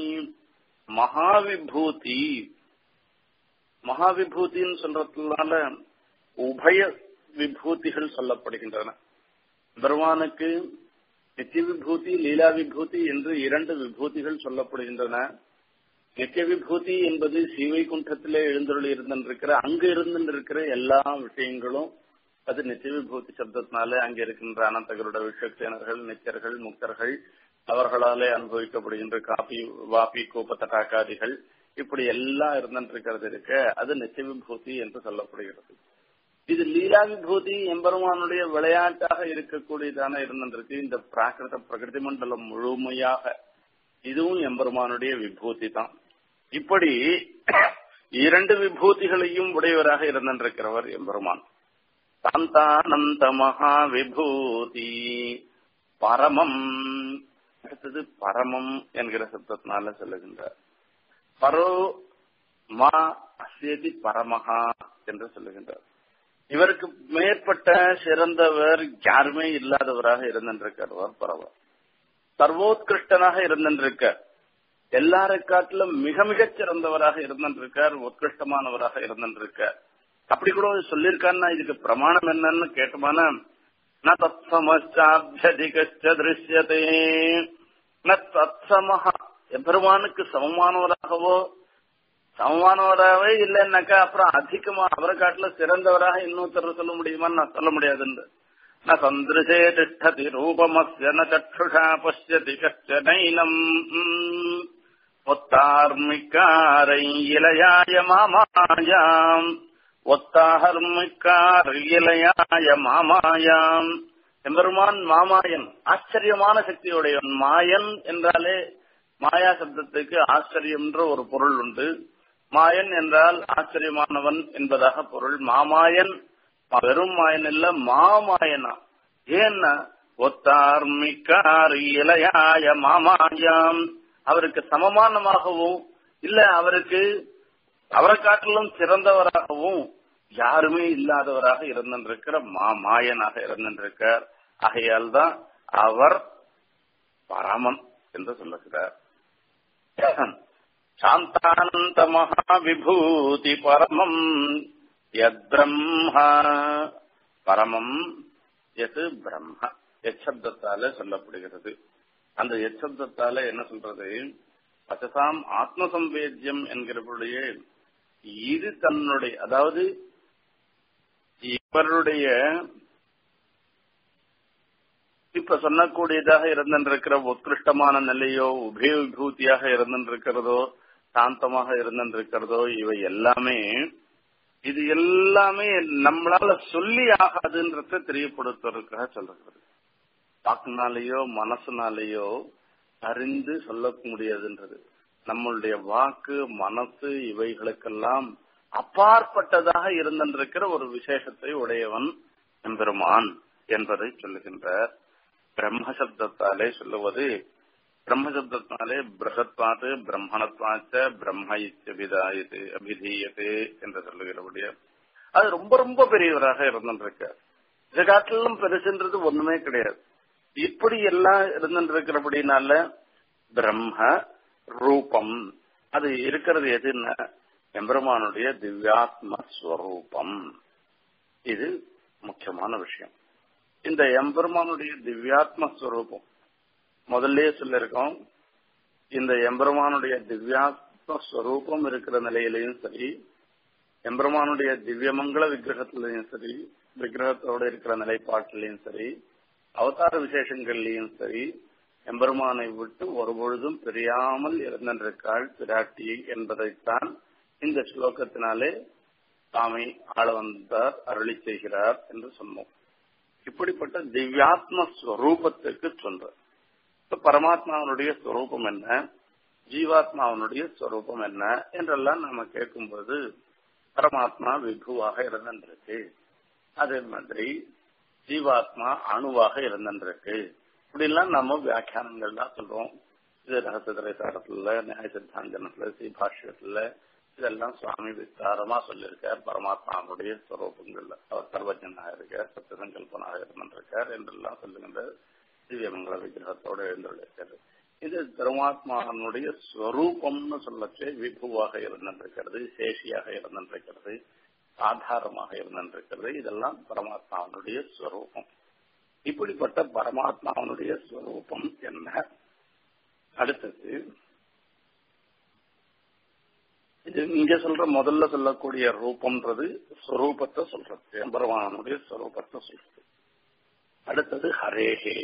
S1: மகாவிபூதி மகாவிபூதின்னு சொல்றதுனால உபய விபூதிகள் சொல்லப்படுகின்றன பெருமானுக்கு நித்திய விபூதி லீலா விபூதி என்று இரண்டு விபூதிகள் சொல்லப்படுகின்றன நித்திய விபூதி என்பது சீவைகுண்டத்திலே எழுந்தருள் இருந்திருக்கிற அங்கு இருந்திருக்கிற எல்லா விஷயங்களும் அது நித்திய விபூதி சப்தத்தினாலே அங்கே இருக்கின்ற அனந்தகருட விஷக்சேனர்கள் நித்தியர்கள் முக்தர்கள் அவர்களாலே அனுபவிக்கப்படுகின்ற காப்பி வாபி கோப்ப தட்டாக்காதிகள் இப்படி எல்லாம் இருந்திருக்கிறது இருக்க அது நித்திய விபூதி என்று சொல்லப்படுகிறது இது லீலா விபூதி எம்பெருமானுடைய விளையாட்டாக இருக்கக்கூடியதான இருந்திருக்கு இந்த பிராகிருத பிரகிருதி மண்டலம் முழுமையாக இதுவும் எம்பெருமானுடைய விபூதி தான் இப்படி இரண்டு விபூதிகளையும் உடையவராக இருந்திருக்கிறவர் எம்பெருமான் சாந்தானந்த மகா விபூதி பரமம் அடுத்தது பரமம் என்கிற சப்தத்தினால சொல்லுகின்றார் பரோ மா அசேதி பரமஹா என்று சொல்லுகின்றார் இவருக்கு மேற்பட்ட சிறந்தவர் யாருமே இல்லாதவராக இருந்திருக்கிறவர் பரவ சர்வோத்கிருஷ்டனாக இருந்திருக்க எல்லாரை காட்டிலும் மிக மிகச் சிறந்தவராக இருந்திருக்கார் உத்கிருஷ்டமானவராக இருந்திருக்கார் அப்படி கூட சொல்லியிருக்காருன்னா இதுக்கு பிரமாணம் என்னன்னு கேட்டோமான ந தத்சமச்சாபியதிகச்ச திருஷ்யதே ந தத்சமஹா எம்பெருமானுக்கு சமமானவராகவோ சமமானவராகவே இல்லைன்னாக்கா அப்புறம் அதிகமா அவரை காட்டுல சிறந்தவராக இன்னொருத்தர் சொல்ல முடியுமான்னு நான் சொல்ல முடியாதுன்னு ந சந்திருஷே திஷ்டதி ரூபமஸ்ய ந சக்ஷுஷா பசியதி கஷ்டனைனம் ஒத்தார்மிக்காரை இளையாய மாமாயாம் ஒத்தாஹர்மிக்கார் இளையாய மாமாயாம் எம்பெருமான் மாமாயன் ஆச்சரியமான சக்தியுடையவன் மாயன் என்றாலே மாயா சப்தத்துக்கு ஆச்சரியம் என்ற ஒரு பொருள் உண்டு மாயன் என்றால் ஆச்சரியமானவன் என்பதாக பொருள் மாமாயன் வெறும் மாயன் இல்ல மாமாயனா ஏன்னா ஒத்தார்மிக்கார் இளையாய மாமாயாம் அவருக்கு சமமானமாகவும் இல்ல அவருக்கு அவரை காட்டிலும் சிறந்தவராகவும் யாருமே இல்லாதவராக இருந்திருக்கிற மாமாயனாக இருந்திருக்கார் ஆகையால் தான் அவர் பரமன் என்று சொல்லுகிறார் சாந்தானந்த மகாவிபூதி பரமம் யத் பிரம்மா பரமம் எது பிரம்ம எச்சப்தத்தால சொல்லப்படுகிறது அந்த எச்சப்தத்தால என்ன சொல்றது பச்சசாம் ஆத்மசம்பேத்தியம் என்கிறவருடைய இது தன்னுடைய அதாவது இவருடைய இப்ப சொல்லக்கூடியதாக இருந்திருக்கிற உத்கிருஷ்டமான நிலையோ உபய விபூதியாக இருந்திருக்கிறதோ சாந்தமாக இருந்திருக்கிறதோ இவை எல்லாமே இது எல்லாமே நம்மளால சொல்லி ஆகாதுன்றத தெரியப்படுத்துவதற்காக சொல்றது வாக்குனாலேயோ மனசுனாலேயோ அறிந்து சொல்ல முடியாதுன்றது நம்மளுடைய வாக்கு மனசு இவைகளுக்கெல்லாம் அப்பாற்பட்டதாக இருந்திருக்கிற ஒரு விசேஷத்தை உடையவன் எம்பெருமான் என்பதை சொல்லுகின்றார் பிரம்மசப்தத்தாலே சொல்லுவது பிரம்மசப்தத்தினாலே பிரகத்வாத்து பிரம்மணத்வாச்ச பிரம்ம இத்தியபிதாயது அபிதீயது என்று சொல்லுகிறபடியா அது ரொம்ப ரொம்ப பெரியவராக இருந்திருக்கார் இதை காட்டிலும் பெருசுன்றது ஒண்ணுமே கிடையாது இப்படி எல்லாம் இருந்திருக்கிறபடினால பிரம்ம ரூபம் அது இருக்கிறது எதுன்னா எம்பெருமானுடைய திவ்யாத்ம ஸ்வரூபம் இது முக்கியமான விஷயம் இந்த எம்பெருமானுடைய திவ்யாத்ம ஸ்வரூபம் முதல்ல சொல்லிருக்கோம் இந்த எம்பெருமானுடைய திவ்யாத்ம ஸ்வரூபம் இருக்கிற நிலையிலையும் சரி எம்பெருமானுடைய திவ்யமங்கள விக்கிரகத்திலையும் சரி விக்கிரகத்தோட இருக்கிற நிலைப்பாட்டிலையும் சரி அவதார விசேஷங்கள்லையும் சரி எம்பெருமானை விட்டு ஒருபொழுதும் பிரியாமல் இருந்திருக்காள் பிராட்டி என்பதைத்தான் இந்த ஸ்லோகத்தினாலே சுவாமி ஆள வந்தார் அருளி செய்கிறார் என்று சொன்னோம் இப்படிப்பட்ட திவ்யாத்ம ஸ்வரூபத்துக்கு சொல்ற இப்ப பரமாத்மாவனுடைய ஸ்வரூபம் என்ன ஜீவாத்மாவனுடைய ஸ்வரூபம் என்ன என்றெல்லாம் நாம கேட்கும்போது பரமாத்மா விபுவாக இருந்திருக்கு அதே மாதிரி ஜீவாத்மா அணுவாக இருந்திருக்கு இப்படிலாம் நம்ம வியாக்கியானங்கள்லாம் சொல்றோம் இது ரகசிய சாரத்துல நியாய சித்தாந்தனத்துல ஸ்ரீபாஷ்யத்துல இதெல்லாம் சுவாமி விஸ்தாரமா சொல்லியிருக்கார் பரமாத்மாவுடைய ஸ்வரூபங்கள்ல அவர் சர்வஜனாக இருக்கார் சத்தியசங்கல்பனாக இருந்திருக்கார் என்றெல்லாம் சொல்லுகின்ற திவ்யமங்கல விக்கிரகத்தோடு எழுந்துள்ளிருக்காரு இது பரமாத்மாவனுடைய ஸ்வரூபம்னு சொல்லச்சே விபுவாக இருந்திருக்கிறது சேஷியாக இருந்திருக்கிறது ஆதாரமாக இருந்திருக்கிறது இதெல்லாம் பரமாத்மாவனுடைய ஸ்வரூபம் இப்படிப்பட்ட பரமாத்மாவனுடைய ஸ்வரூபம் என்ன அடுத்தது இது இங்க சொல்ற முதல்ல சொல்லக்கூடிய ரூபம்ன்றது ஸ்வரூபத்தை சொல்றது பகவானுடைய ஸ்வரூபத்தை சொல்றது அடுத்தது ஹரேஹே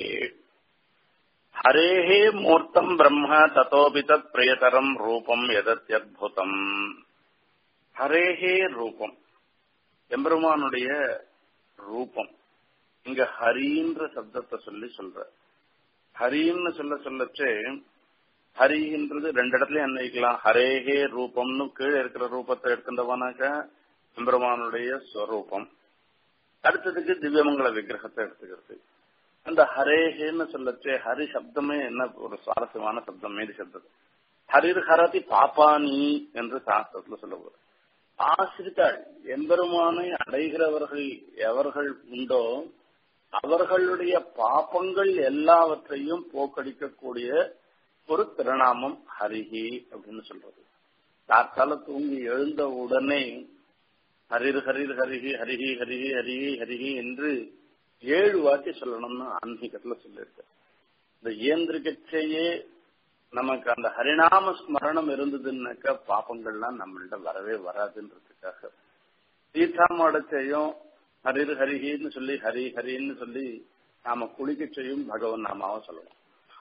S1: ஹரேஹே மூர்த்தம் பிரம்ம தத்தோபி தத் பிரியதரம் ரூபம் எதத்யத்புதம் ஹரேஹே ரூபம் எம்பெருமானுடைய ரூபம் இங்க ஹரின்ற சப்தத்தை சொல்லி சொல்ற ஹரின்னு சொல்ல சொல்லச்சே ஹரின்றது ரெண்டு இடத்துலயும் அன்வைக்கலாம் ஹரேஹே ரூபம்னு கீழே இருக்கிற ரூபத்தை எடுத்துட்டோம்னாக்க எம்பெருமானுடைய ஸ்வரூபம் அடுத்ததுக்கு திவ்யமங்கல விக்கிரகத்தை எடுத்துக்கிறது அந்த ஹரேஹேன்னு சொல்லச்சே ஹரி சப்தமே என்ன ஒரு சுவாரஸ்யமான சப்தம் மீதி சப்தம் ஹரிர் ஹரதி பாப்பானி என்று சாஸ்திரத்துல சொல்லுவார் ஆசிரித்தாள் எம்பெருமானை அடைகிறவர்கள் எவர்கள் உண்டோ அவர்களுடைய பாப்பங்கள் எல்லாவற்றையும் போக்கடிக்கக்கூடிய ஒரு திருநாமம் ஹரிஹி அப்படின்னு சொல்றது காத்தால தூங்கி எழுந்த உடனே ஹரிர் ஹரிர் ஹரிஹி ஹரிஹி ஹரிஹி ஹரிஹி ஹரிஹி என்று ஏழு வாட்டி சொல்லணும்னு ஆன்மீகத்துல சொல்லியிருக்கு இந்த இயந்திரிகச்சையே நமக்கு அந்த ஹரிநாம ஸ்மரணம் இருந்ததுன்னாக்கா பாப்பங்கள்லாம் நம்மள்ட வரவே வராதுன்றதுக்காக தீர்த்தாமடச்சையும் ஹரிர் ஹரிஹின்னு சொல்லி ஹரி ஹரின்னு சொல்லி நாம குளிக்க செய்யும் பகவன் நாமாவை சொல்லணும்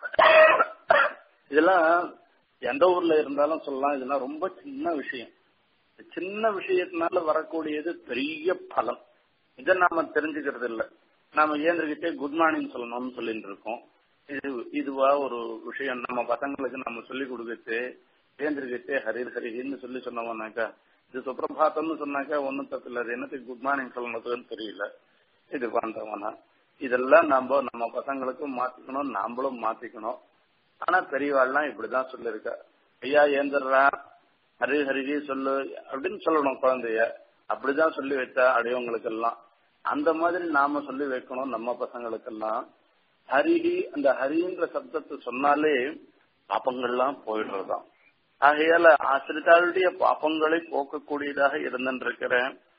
S1: இதெல்லாம் எந்த ஊர்ல இருந்தாலும் சொல்லலாம் இதெல்லாம் ரொம்ப சின்ன விஷயம் சின்ன விஷயத்தினால வரக்கூடியது பெரிய பலம் இதை நாம தெரிஞ்சுக்கிறது இல்ல நாம ஏந்திரிக்கிட்டே குட் மார்னிங் சொல்லணும்னு சொல்லிட்டு இருக்கோம் இது இதுவா ஒரு விஷயம் நம்ம பசங்களுக்கு நம்ம சொல்லி கொடுக்கச்சு ஏந்திரிக்கிட்டே ஹரிர் ஹரின்னு சொல்லி சொன்னோம்னாக்கா இது சுப்பிரபாத்தம்னு சொன்னாக்கா ஒன்னும் தப்பு இல்லை அது என்னத்துக்கு குட் மார்னிங் சொல்லணுதுன்னு தெரியல இது வந்தவனா இதெல்லாம் நம்ம நம்ம பசங்களுக்கும் மாத்திக்கணும் நாமளும் மாத்திக்கணும் ஆனா பெரியவாள்லாம் இப்படிதான் சொல்லிருக்கா ஐயா ஏந்திரா ஹரி ஹரிஜி சொல்லு அப்படின்னு சொல்லணும் குழந்தைய அப்படிதான் சொல்லி வச்சா அடையவங்களுக்கெல்லாம் அந்த மாதிரி நாம சொல்லி வைக்கணும் நம்ம பசங்களுக்கெல்லாம் ஹரிஹி அந்த ஹரின்ற சப்தத்தை சொன்னாலே பாப்பங்கள்லாம் போயிடுறதாம் ஆகையால ஆசிரித்தாளுடைய பாப்பங்களை போக்கக்கூடியதாக இருந்திருக்கிற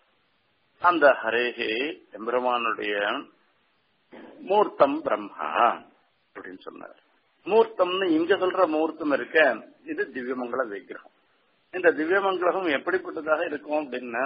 S1: அந்த ஹரேஹே எம்பெருமானுடைய மூர்த்தம் பிரம்மா அப்படின்னு சொன்னார் மூர்த்தம்னு இங்க சொல்ற மூர்த்தம் இருக்க இது திவ்யமங்கல விக்கிரகம் இந்த திவ்யமங்கலம் எப்படிப்பட்டதாக இருக்கும் அப்படின்னா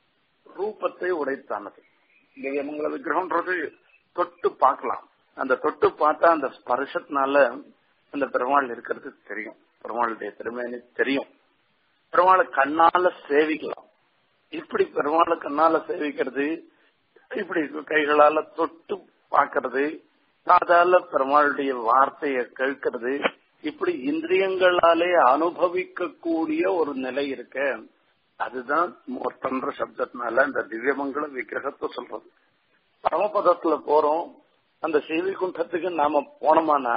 S1: ரூபத்தை உடைத்தானது திவ்யமங்கல விக்கிரகம்ன்றது தொட்டு பார்க்கலாம் அந்த தொட்டு பார்த்தா அந்த ஸ்பர்ஷத்தினால அந்த பெருமாள் இருக்கிறது தெரியும் பெருமாளுடைய திறமைன்னு தெரியும் பெருமாளை கண்ணால சேவிக்கலாம் இப்படி பெருமாளை கண்ணால சேவிக்கிறது இப்படி கைகளால தொட்டு பார்க்கறது காதால பெருமாளுடைய வார்த்தையை கேட்கறது இப்படி இந்திரியங்களாலே அனுபவிக்க கூடிய ஒரு நிலை இருக்க அதுதான் மூர்த்தன்ற சப்தத்தினால இந்த திவ்யமங்கல விக்கிரகத்தை சொல்றது பரமபதத்துல போறோம் அந்த ஸ்ரீவிகுண்டத்துக்கு நாம போனோமானா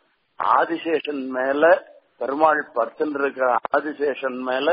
S1: ஆதிசேஷன் மேல பெருமாள் படுத்துட்டு இருக்கிற ஆதிசேஷன் மேல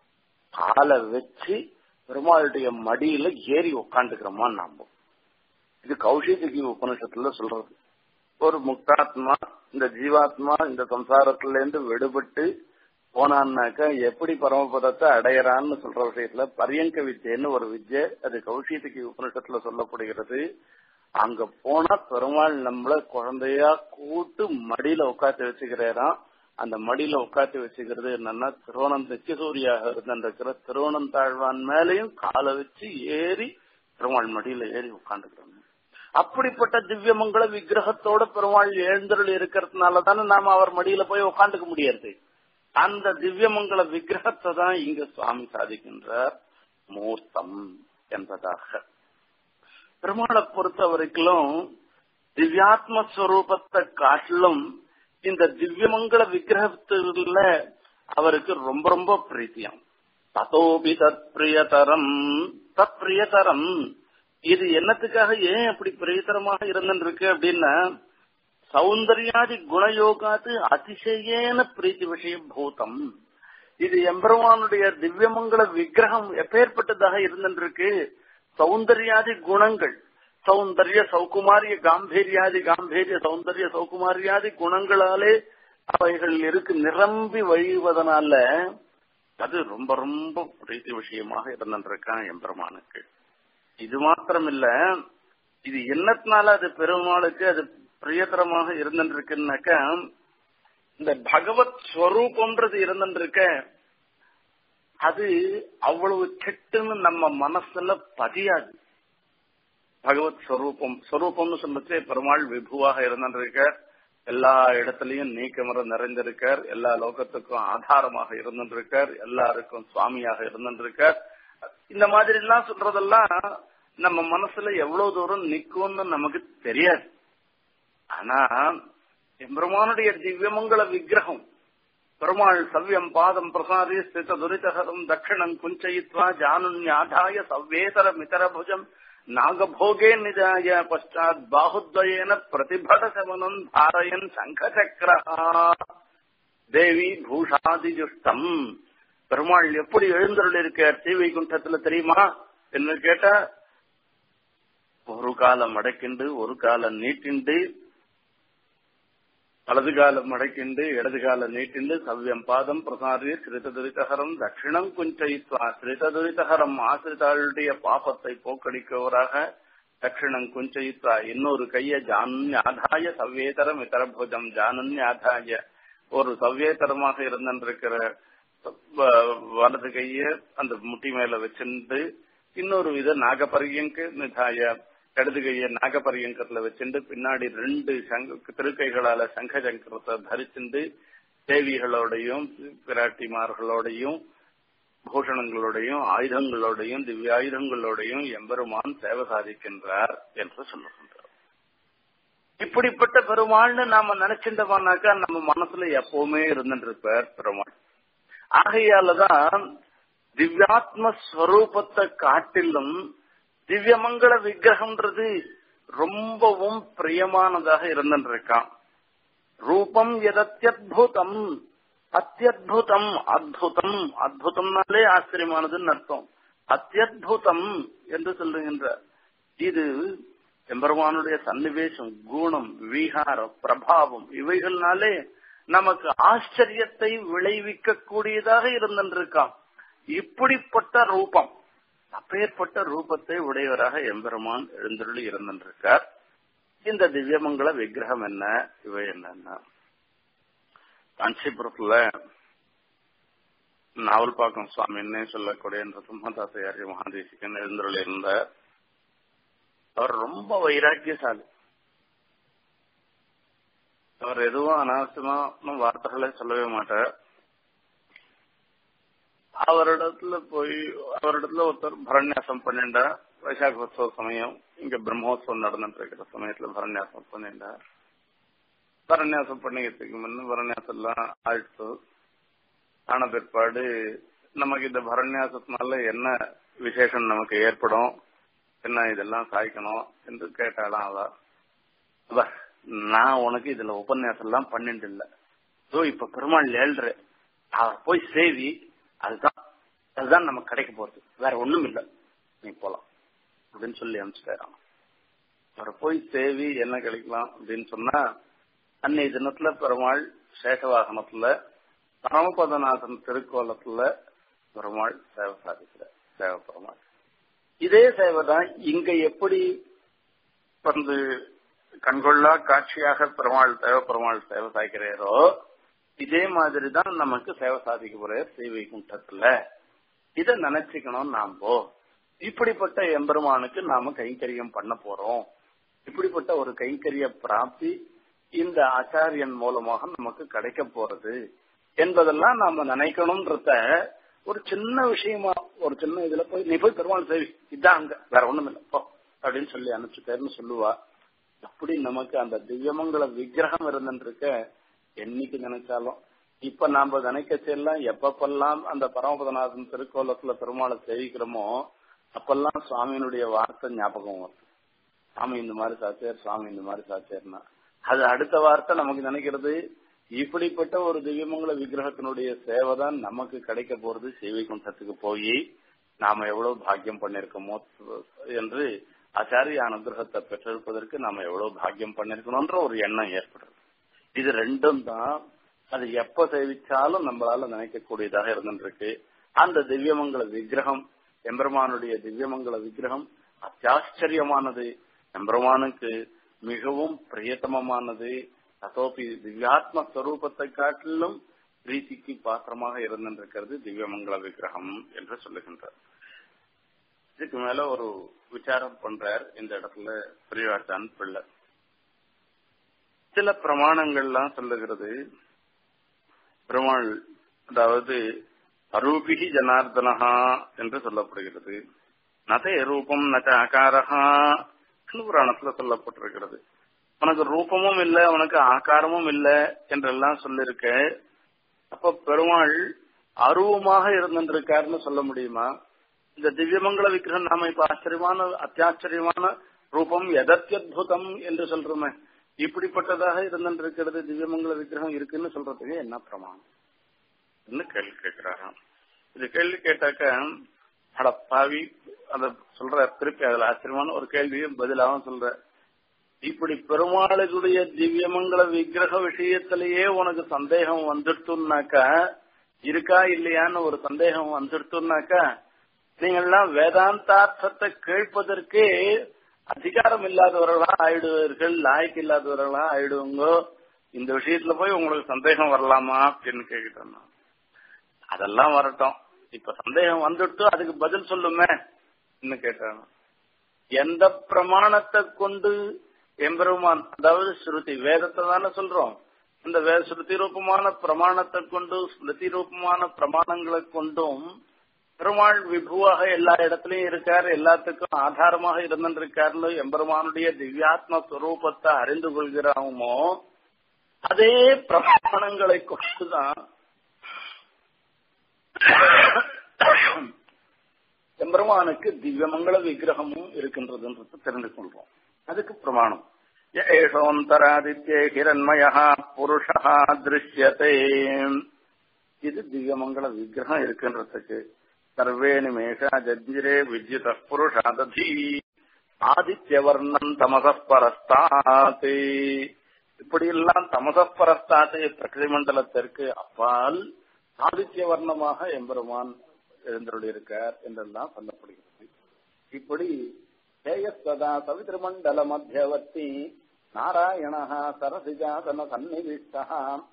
S1: காலை வச்சு பெருமாளுடைய மடியில ஏறி உட்காந்துக்கிறோமா நாம இது கௌஷிகி உபனிஷத்துல சொல்றது ஒரு முக்தாத்மா இந்த ஜீவாத்மா இந்த சம்சாரத்துல இருந்து விடுபட்டு போனான்னாக்கா எப்படி பரமபதத்தை அடையறான்னு சொல்ற விஷயத்துல பரியங்க வித்யன்னு ஒரு வித்யை அது கௌஷிகி உபனிஷத்துல சொல்லப்படுகிறது அங்க போனா பெருமாள் நம்மள குழந்தையா கூட்டு மடியில உட்காந்து வச்சுக்கிறாராம் அந்த மடியில உட்காந்து வச்சுக்கிறது என்னன்னா திருவணம் தெச்சசூரியாக இருந்திருக்கிற திருவணம் தாழ்வான் மேலையும் காலை வச்சு ஏறி பெருமாள் மடியில ஏறி உட்காந்துக்கிறோம் அப்படிப்பட்ட திவ்யமங்கல விக்கிரகத்தோட பெருமாள் எழுந்தருள் இருக்கிறதுனால தானே நாம அவர் மடியில போய் உட்காந்துக்க முடியாது அந்த திவ்யமங்கல விக்கிரகத்தை தான் இங்க சுவாமி சாதிக்கின்றார் மூர்த்தம் என்பதாக பெருமாளை பொறுத்த வரைக்கும் திவ்யாத்ம ஸ்வரூபத்தை காட்டிலும் இந்த திவ்யமங்கள விக்கிரகத்துல அவருக்கு ரொம்ப ரொம்ப பிரீத்தியம் ததோபி தத் பிரியதரம் தத் பிரியதரம் இது என்னத்துக்காக ஏன் அப்படி பிரியதரமாக இருந்துருக்கு அப்படின்னா சௌந்தர்யாதி குணயோகாத்து அதிசயேன பிரீத்தி விஷய பூதம் இது எம்பெருமானுடைய திவ்யமங்கள விக்கிரகம் எப்பேற்பட்டதாக இருந்துருக்கு சௌந்தர்யாதி குணங்கள் சௌந்தர்ய சௌகுமாரிய காம்பீரியாதி காம்பீரிய சௌந்தர்ய சௌகுமாரியாதி குணங்களாலே அவைகள் இருக்கு நிரம்பி வழிவதனால அது ரொம்ப ரொம்ப பிரீத்தி விஷயமாக இருந்துருக்கான் எம்பெருமானுக்கு இது மாத்திரம் இல்ல இது என்னத்தினால அது பெருமாளுக்கு அது பிரியதரமாக இருந்துருக்குன்னாக்கா இந்த பகவத் ஸ்வரூபம்ன்றது இருந்துருக்க அது அவ்வளவு கெட்டுன்னு நம்ம மனசுல பதியாது பகவத் ஸ்வரூபம் ஸ்வரூபம்னு சொல்லச்சு பெருமாள் விபுவாக இருந்திருக்கார் எல்லா இடத்துலயும் நீக்கமர நிறைந்திருக்கார் எல்லா லோகத்துக்கும் ஆதாரமாக இருந்திருக்கார் எல்லாருக்கும் சுவாமியாக இருந்திருக்கார் இந்த மாதிரி எல்லாம் சொல்றதெல்லாம் நம்ம மனசுல எவ்வளவு தூரம் நிக்கும்னு நமக்கு தெரியாது ஆனா எம்பெருமானுடைய திவ்யமங்கள விக்கிரகம் பெருமாள் சவ்யம் பாதம் பிரசாரி ஸ்தித துரிதகரம் தட்சிணம் குஞ்சயித்வா ஜானுன்யாதாய சவ்வேதர மிதர புஜம் நாகபோகே நிஜாய பஷாத் பாகுத்வயேன பிரதிபட சமனம் தாரயன் சங்கசக்கரா தேவி பூஷாதிஜுஷ்டம் பெருமாள் எப்படி எழுந்தருள் இருக்கார் ஸ்ரீவைகுண்டத்துல தெரியுமா என்று கேட்டா ஒரு காலம் அடைக்கிண்டு ஒரு காலம் நீட்டிண்டு வலது காலம் மடக்கிண்டு இடது காலம் நீட்டிண்டு சவ்யம் பாதம் பிரசாரிய சிரிததுரிதகரம் தட்சிணம் குஞ்சயித்வா சிரிததுரிதகரம் ஆசிரிதாளுடைய பாபத்தை போக்கடிக்கவராக தட்சிணம் குஞ்சயித்வா இன்னொரு கைய ஜானுன்யாதாய சவ்வேதரம் இதரபுஜம் ஜானுன்யாதாய ஒரு சவ்வேதரமாக இருந்திருக்கிற வலது கைய அந்த முட்டி மேல வச்சிருந்து இன்னொரு வித நாகபரியங்கு நிதாய இடது கைய நாகபரியங்கத்துல வச்சுட்டு பின்னாடி ரெண்டு சங்க திருக்கைகளால சங்க சங்கரத்தை தரிச்சுண்டு தேவிகளோடையும் பிராட்டிமார்களோடையும் பூஷணங்களோடையும் ஆயுதங்களோடையும் திவ்ய ஆயுதங்களோடையும் எம்பெருமான் சேவை சாதிக்கின்றார் என்று சொல்லுகின்றார் இப்படிப்பட்ட பெருமாள்னு நாம நினைச்சிருந்தோம்னாக்கா நம்ம மனசுல எப்பவுமே இருந்துட்டு இருப்பார் பெருமாள் ஆகையாலதான் திவ்யாத்ம ஸ்வரூபத்தை காட்டிலும் திவ்யமங்கள விக்கிரகம்ன்றது ரொம்பவும் பிரியமானதாக இருந்துருக்கான் ரூபம் எதத்யத்புதம் அத்தியுதம் அத்புதம் அத்புதம்னாலே ஆச்சரியமானதுன்னு அர்த்தம் அத்தியுதம் என்று சொல்லுகின்ற இது எம்பெருமானுடைய சன்னிவேசம் குணம் விகாரம் பிரபாவம் இவைகள்னாலே நமக்கு ஆச்சரியத்தை விளைவிக்க கூடியதாக இருந்திருக்கான் இப்படிப்பட்ட ரூபம் அப்பேற்பட்ட ரூபத்தை உடையவராக எம்பெருமான் எழுந்தருளி இருந்திருக்கார் இந்த திவ்யமங்கள விக்கிரகம் என்ன இவை என்னன்னா காஞ்சிபுரத்துல நாவல்பாக்கம் சுவாமின்னே சொல்லக்கூடிய சும்மதாசையாரிய மகாதேசிகன் எழுந்தருளி இருந்தார் அவர் ரொம்ப வைராக்கியசாலி அவர் எதுவும் அனாவசியமான வார்த்தைகளை சொல்லவே மாட்டார் அவரிடத்துல போய் அவரிடத்துல ஒருத்தர் பரண்யாசம் பண்ணிண்டா வைசாகோத்சவ சமயம் இங்க பிரம்மோத்சவம் நடந்துட்டு இருக்கிற சமயத்துல பரண்யாசம் பண்ணிண்டா பரண்யாசம் பண்ணிக்கிறதுக்கு முன்ன பரண்யாசம் எல்லாம் ஆயிடுச்சு ஆன பிற்பாடு நமக்கு இந்த பரண்யாசத்தினால என்ன விசேஷம் நமக்கு ஏற்படும் என்ன இதெல்லாம் சாய்க்கணும் என்று கேட்டாலாம் அவ அவ நான் உனக்கு இதுல உபன்யாசம் எல்லாம் பண்ணிட்டு இல்ல ஸோ இப்ப பெருமாள் ஏழ்ற அவர் போய் சேவி அதுதான் அதுதான் நமக்கு கிடைக்க போறது வேற ஒண்ணும் இல்ல நீ போலாம் அப்படின்னு சொல்லி அனுப்பிச்சிட்டாராம் அவரை போய் சேவி என்ன கிடைக்கலாம் அப்படின்னு சொன்னா அன்னைய தினத்துல பெருமாள் சேஷவாகனத்துல பரமபதநாதன் திருக்கோலத்துல பெருமாள் சேவை சாதிக்கிற சேவை பெருமாள் இதே சேவை தான் இங்க எப்படி வந்து கண்கொள்ளா காட்சியாக பெருமாள் தேவ பெருமாள் சேவை சாய்க்கிறாரோ இதே மாதிரி தான் நமக்கு சேவை சாதிக்க போற ஸ்ரீவைகுண்டத்துல இத நினைச்சுக்கணும் நாம இப்படிப்பட்ட எம்பெருமானுக்கு நாம கைங்கரியம் பண்ண போறோம் இப்படிப்பட்ட ஒரு கைங்கரிய பிராப்தி இந்த ஆச்சாரியன் மூலமாக நமக்கு கிடைக்க போறது என்பதெல்லாம் நாம நினைக்கணும்ன்றத ஒரு சின்ன விஷயமா ஒரு சின்ன இதுல போய் நீ போய் பெருமாள் சேவி இதான் அங்க வேற ஒண்ணும் இல்லை போ அப்படின்னு சொல்லி அனுப்பிச்சுட்டேன்னு சொல்லுவா அப்படி நமக்கு அந்த திவ்யமங்கல விக்கிரகம் இருந்துருக்க என்னைக்கு நினைச்சாலும் இப்ப நாம நினைக்கச்செல்லாம் எப்பப்பெல்லாம் அந்த பரமபதநாதன் திருக்கோலத்துல பெருமாளை சேவிக்கிறோமோ அப்பெல்லாம் சுவாமியினுடைய வார்த்தை ஞாபகம் வரும் சாமி இந்த மாதிரி சாச்சேர் சுவாமி இந்த மாதிரி சாச்சேர்னா அது அடுத்த வார்த்தை நமக்கு நினைக்கிறது இப்படிப்பட்ட ஒரு திவ்யமங்கல விக்கிரகத்தினுடைய சேவை தான் நமக்கு கிடைக்க போறது சேவைகுண்டத்துக்கு போய் நாம எவ்வளவு பாக்கியம் பண்ணிருக்கோமோ என்று ஆச்சாரிய அனுகிரகத்தை பெற்றிருப்பதற்கு நாம எவ்வளவு பாக்கியம் பண்ணிருக்கணும்ன்ற ஒரு எண்ணம் ஏற்படுறது இது ரெண்டும் தான் அது எப்ப சேவிச்சாலும் நம்மளால நினைக்கக்கூடியதாக இருந்துருக்கு அந்த திவ்யமங்கல விக்கிரகம் எம்பெருமானுடைய திவ்யமங்கல விக்கிரகம் அத்தியாச்சரியமானது எம்பெருமானுக்கு மிகவும் பிரியத்தமமானது ததோபி திவ்யாத்ம ஸ்வரூபத்தை காட்டிலும் பிரீத்திக்கு பாத்திரமாக இருந்திருக்கிறது திவ்யமங்கல விக்கிரகம் என்று சொல்லுகின்றார் இதுக்கு மேல ஒரு விசாரம் பண்றார் இந்த இடத்துல பெரியவாச்சான் பிள்ளை சில பிரமாணங்கள்லாம் சொல்லுகிறது பெருமாள் அதாவது அரூபிகி ஜனார்தனஹா என்று சொல்லப்படுகிறது நதே ரூபம் நச்ச ஆகாரஹா புராணத்துல சொல்லப்பட்டிருக்கிறது உனக்கு ரூபமும் இல்ல உனக்கு ஆகாரமும் இல்ல என்றெல்லாம் சொல்லிருக்க அப்ப பெருமாள் அருவமாக இருந்திருக்காருன்னு சொல்ல முடியுமா இந்த திவ்யமங்கல விக்கிரகம் நாம இப்ப ஆச்சரியமான அத்தியாச்சரியமான ரூபம் எதத்யத்புதம் என்று சொல்றோமே இப்படிப்பட்டதாக இருந்திருக்கிறது திவ்யமங்கல விக்கிரகம் இருக்குன்னு சொல்றதுக்கு என்ன பிரமாணம் என்ன கேள்வி கேட்கிறாராம் இது கேள்வி கேட்டாக்க அட பாவி அத சொல்ற திருப்பி அதுல ஆச்சரியமான ஒரு கேள்வியும் பதிலாகவும் சொல்ற இப்படி பெருமாளுடைய திவ்யமங்கல விக்கிரக விஷயத்திலேயே உனக்கு சந்தேகம் வந்துடுத்துனாக்கா இருக்கா இல்லையான்னு ஒரு சந்தேகம் வந்துடுத்துனாக்கா நீங்கள்லாம் வேதாந்தார்த்தத்தை கேட்பதற்கே அதிகாரம் இல்லாதவர்களா ஆயிடுவீர்கள் லாய்க்கு இல்லாதவர்களா ஆயிடுவங்க இந்த விஷயத்துல போய் உங்களுக்கு சந்தேகம் வரலாமா அப்படின்னு கேக்கிட்டேன் அதெல்லாம் வரட்டும் இப்ப சந்தேகம் வந்துட்டு அதுக்கு பதில் சொல்லுமே கேட்டாங்க எந்த பிரமாணத்தை கொண்டு எம்பெருமான் அதாவது ஸ்ருதி வேதத்தை தானே சொல்றோம் இந்த வேத ஸ்ருதி ரூபமான பிரமாணத்தை கொண்டு ஸ்மிருதி ரூபமான பிரமாணங்களை கொண்டும் பெருமாள் விபுவாக எல்லா இடத்துலயும் இருக்கார் எல்லாத்துக்கும் ஆதாரமாக இருந்திருக்காருன்னு எம்பெருமானுடைய திவ்யாத்ம ஸ்வரூபத்தை அறிந்து கொள்கிறாமோ அதே பிரமாணங்களை கொண்டுதான் எம்பெருமானுக்கு திவ்யமங்கள விக்கிரகமும் இருக்கின்றதுன்றது தெரிந்து கொள்வோம் அதுக்கு பிரமாணம் ஏஷோந்தராதித்யே ஹிரண்மய புருஷா திருஷ்யத்தை இது திவ்யமங்கள விக்கிரகம் இருக்கின்றதுக்கு சர்வே நிமேஷா ஜஜ்ஜிரே விஜித புருஷா ததி ஆதித்யவர்ணம் தமசப்பரஸ்தாத் இப்படி எல்லாம் தமசப்பரஸ்தாத் பிரகிருதி மண்டலத்திற்கு அப்பால் ஆதித்ய வர்ணமாக எம்பெருமான் எழுந்தருளிருக்கார் என்றெல்லாம் சொல்லப்படுகிறது இப்படி தேயஸ்வதா சவிதிருமண்டல மத்தியவர்த்தி நாராயண சரசிஜாதன சந்நிவிஷ்டா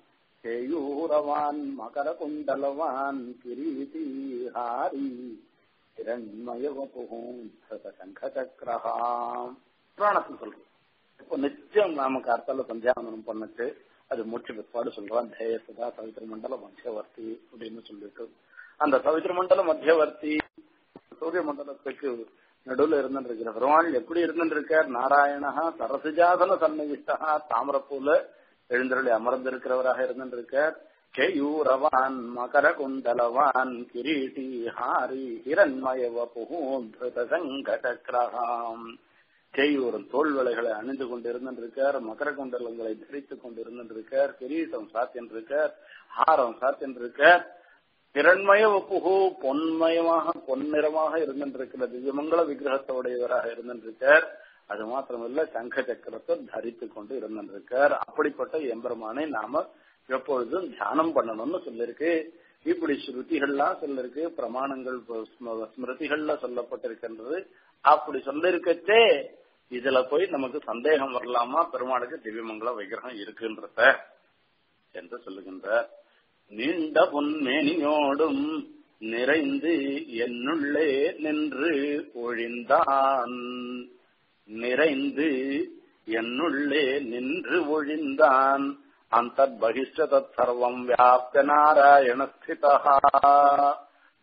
S1: கேயூரவான் மகர குண்டலவான் கிரீதி ஹாரி ஹிரண்மயவபுகும் சங்கச்சக்கரஹாம் புராணத்தில் சொல்றோம் இப்போ நிச்சயம் நமக்கு அர்த்தால சந்தியாவனம் பண்ணுச்சு அது மூச்சு பிற்பாடு சொல்றான் தேயசுதா சவித்திர மண்டல மத்தியவர்த்தி அப்படின்னு சொல்லிட்டு அந்த சவித்திர மண்டல மத்தியவர்த்தி சூரிய மண்டலத்துக்கு நடுவில் இருந்துருக்கிற பெருமாள் எப்படி இருந்துருக்கார் நாராயணஹா சரசிஜாதன சன்னிவிஷ்டா தாமரப்பூல எழுந்தருளி அமர்ந்திருக்கிறவராக இருந்திருக்கார் கேயூரவான் மகர குண்டலவான் கிரீட்டி ஹாரி ஹிரண்மயவ புகூந்த சங்கடக்கிரகாம் கேயூரன் தோல் வேலைகளை அணிந்து கொண்டிருந்திருக்கார் மகர குண்டலங்களை தரித்துக் கொண்டிருந்திருக்கார் கிரீட்டம் சாத்தின்றிருக்கார் ஹாரம் சாத்தின்றிருக்கார் திறன்மய ஒப்புகு பொன்மயமாக பொன்னிறமாக இருந்திருக்கிற திவ்யமங்கல விக்கிரகத்தோடையவராக இருந்திருக்கார் அது மாத்திரமல்ல சங்க சக்கரத்தை தரித்துக் கொண்டு இருந்திருக்கார் அப்படிப்பட்ட எம்பெருமானை நாம எப்பொழுதும் தியானம் பண்ணணும்னு சொல்லிருக்கு இப்படி ஸ்ருதிகள்லாம் சொல்லிருக்கு பிரமாணங்கள் ஸ்மிருதிகள்ல சொல்லப்பட்டிருக்கின்றது அப்படி சொல்லிருக்கச்சே இதுல போய் நமக்கு சந்தேகம் வரலாமா பெருமாளுக்கு திவ்யமங்கல விக்கிரகம் இருக்குன்றத என்று சொல்லுகின்றார் நீண்ட பொன்மேனியோடும் நிறைந்து என்னுள்ளே நின்று ஒழிந்தான் நிறைந்து என்னுள்ளே நின்று ஒழிந்தான் அந்த பகிஷ்ட தத் சர்வம் வியாப்த நாராயண ஸ்திதா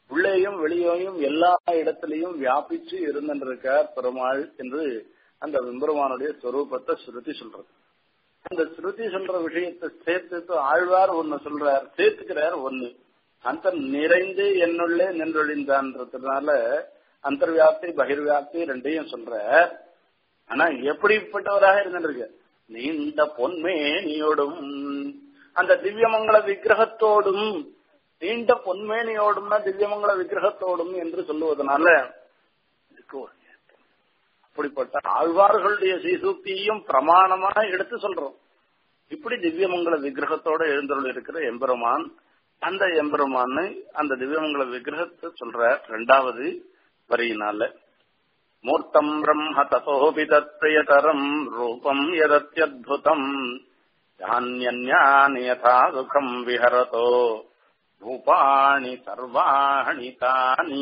S1: உள்ளேயும் வெளியேயும் எல்லா இடத்திலையும் வியாபிச்சு இருந்திருக்கார் பெருமாள் என்று அந்த விம்பெருமானுடைய சொரூபத்தை ஸ்ருதி சொல்றது அந்த ஸ்ருதி சொல்ற விஷயத்தை சேர்த்து ஆழ்வார் ஒன்னு சொல்றார் சேர்த்துக்கிறார் ஒன்னு அந்த நிறைந்து என்னுள்ளே நின்றொழிந்தான்றதுனால அந்தர்வியாப்தி பகிர்வியாப்தி ரெண்டையும் சொல்ற ஆனா எப்படிப்பட்டவராக இருந்திருக்கு நீண்ட பொன்மேனியோடும் அந்த திவ்யமங்கல விக்கிரகத்தோடும் நீண்ட பொன்மேனியோடும்னா திவ்யமங்கல விக்கிரகத்தோடும் என்று சொல்லுவதனால இதுக்கு ஒரு அப்படிப்பட்ட ஆழ்வார்களுடைய சீசூக்தியையும் பிரமாணமாக எடுத்து சொல்றோம் இப்படி திவ்யமங்கல விக்கிரகத்தோட எழுந்தருள் இருக்கிற எம்பெருமான் அந்த எம்பெருமான் அந்த திவ்யமங்கல விக்கிரகத்தை சொல்ற ரெண்டாவது வரியினால மூர்த்தம் பிரம்ம ததோபி தத்பிரியதரம் ரூபம் யதத்யத்புதம் யான்யன்யானி யதா சுகம் விஹரதோ ரூபாணி சர்வாணி தானி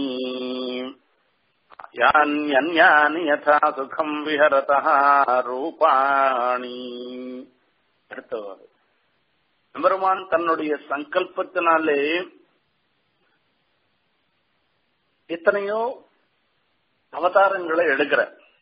S1: யான்யன்யானி யதா சுகம் விஹரதः ரூபாணி அடுத்தவாறு எம்பெருமான் தன்னுடைய சங்கல்பத்தினாலே எத்தனையோ அவதாரங்களை எடுக்கிற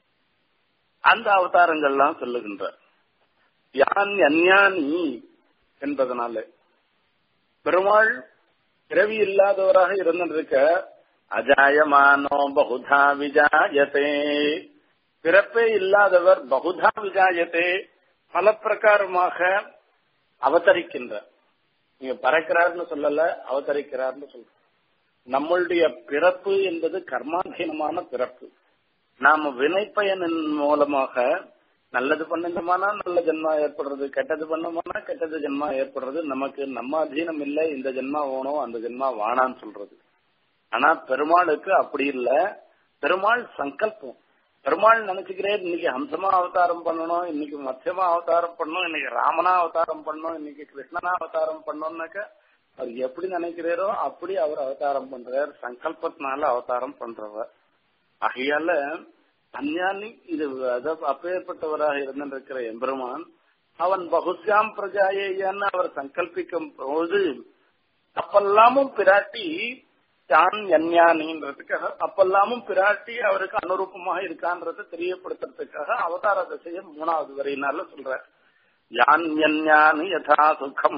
S1: அந்த அவதாரங்கள்லாம் சொல்லுகின்ற யான் அஞ்ஞானி என்பதனால பெருமாள் பிறவி இல்லாதவராக இருந்திருக்க அஜாயமானோ பகுதா விஜாயத்தே பிறப்பே இல்லாதவர் பகுதா விஜாயத்தே பல பிரகாரமாக அவதரிக்கின்றார் நீங்க பறக்கிறார்னு சொல்லல அவதரிக்கிறார்னு சொல்ற நம்மளுடைய பிறப்பு என்பது கர்மாதீனமான பிறப்பு நாம வினைப்பயனின் மூலமாக நல்லது பண்ணணுமானா நல்ல ஜென்மா ஏற்படுறது கெட்டது பண்ணோம்னா கெட்டது ஜென்மா ஏற்படுறது நமக்கு நம்ம அதீனம் இல்லை இந்த ஜென்மா வேணும் அந்த ஜென்மா வானான்னு சொல்றது ஆனா பெருமாளுக்கு அப்படி இல்ல பெருமாள் சங்கல்பம் பெருமாள் நினைச்சுக்கிறேன் இன்னைக்கு ஹம்சமா அவதாரம் பண்ணணும் இன்னைக்கு மத்தியமா அவதாரம் பண்ணணும் இன்னைக்கு ராமனா அவதாரம் பண்ணணும் இன்னைக்கு கிருஷ்ணனா அவதாரம் பண்ணணும்னாக்க அவர் எப்படி நினைக்கிறாரோ அப்படி அவர் அவதாரம் பண்றார் சங்கல்பத்தினால அவதாரம் பண்றவர் ஆகையால அஞ்ஞானி இது அப்பேற்பட்டவராக இருந்திருக்கிற எம்பெருமான் அவன் பகுஸ்யாம் பிரஜாயேன்னு அவர் சங்கல்பிக்கும் போது அப்பெல்லாமும் பிராட்டி தான் எஞ்ஞானின்றதுக்காக அப்பெல்லாமும் பிராட்டி அவருக்கு அனுரூபமாக இருக்கான்றதை தெரியப்படுத்துறதுக்காக அவதார திசையை மூணாவது வரையினால சொல்ற யான் எஞ்ஞானி யதா சுகம்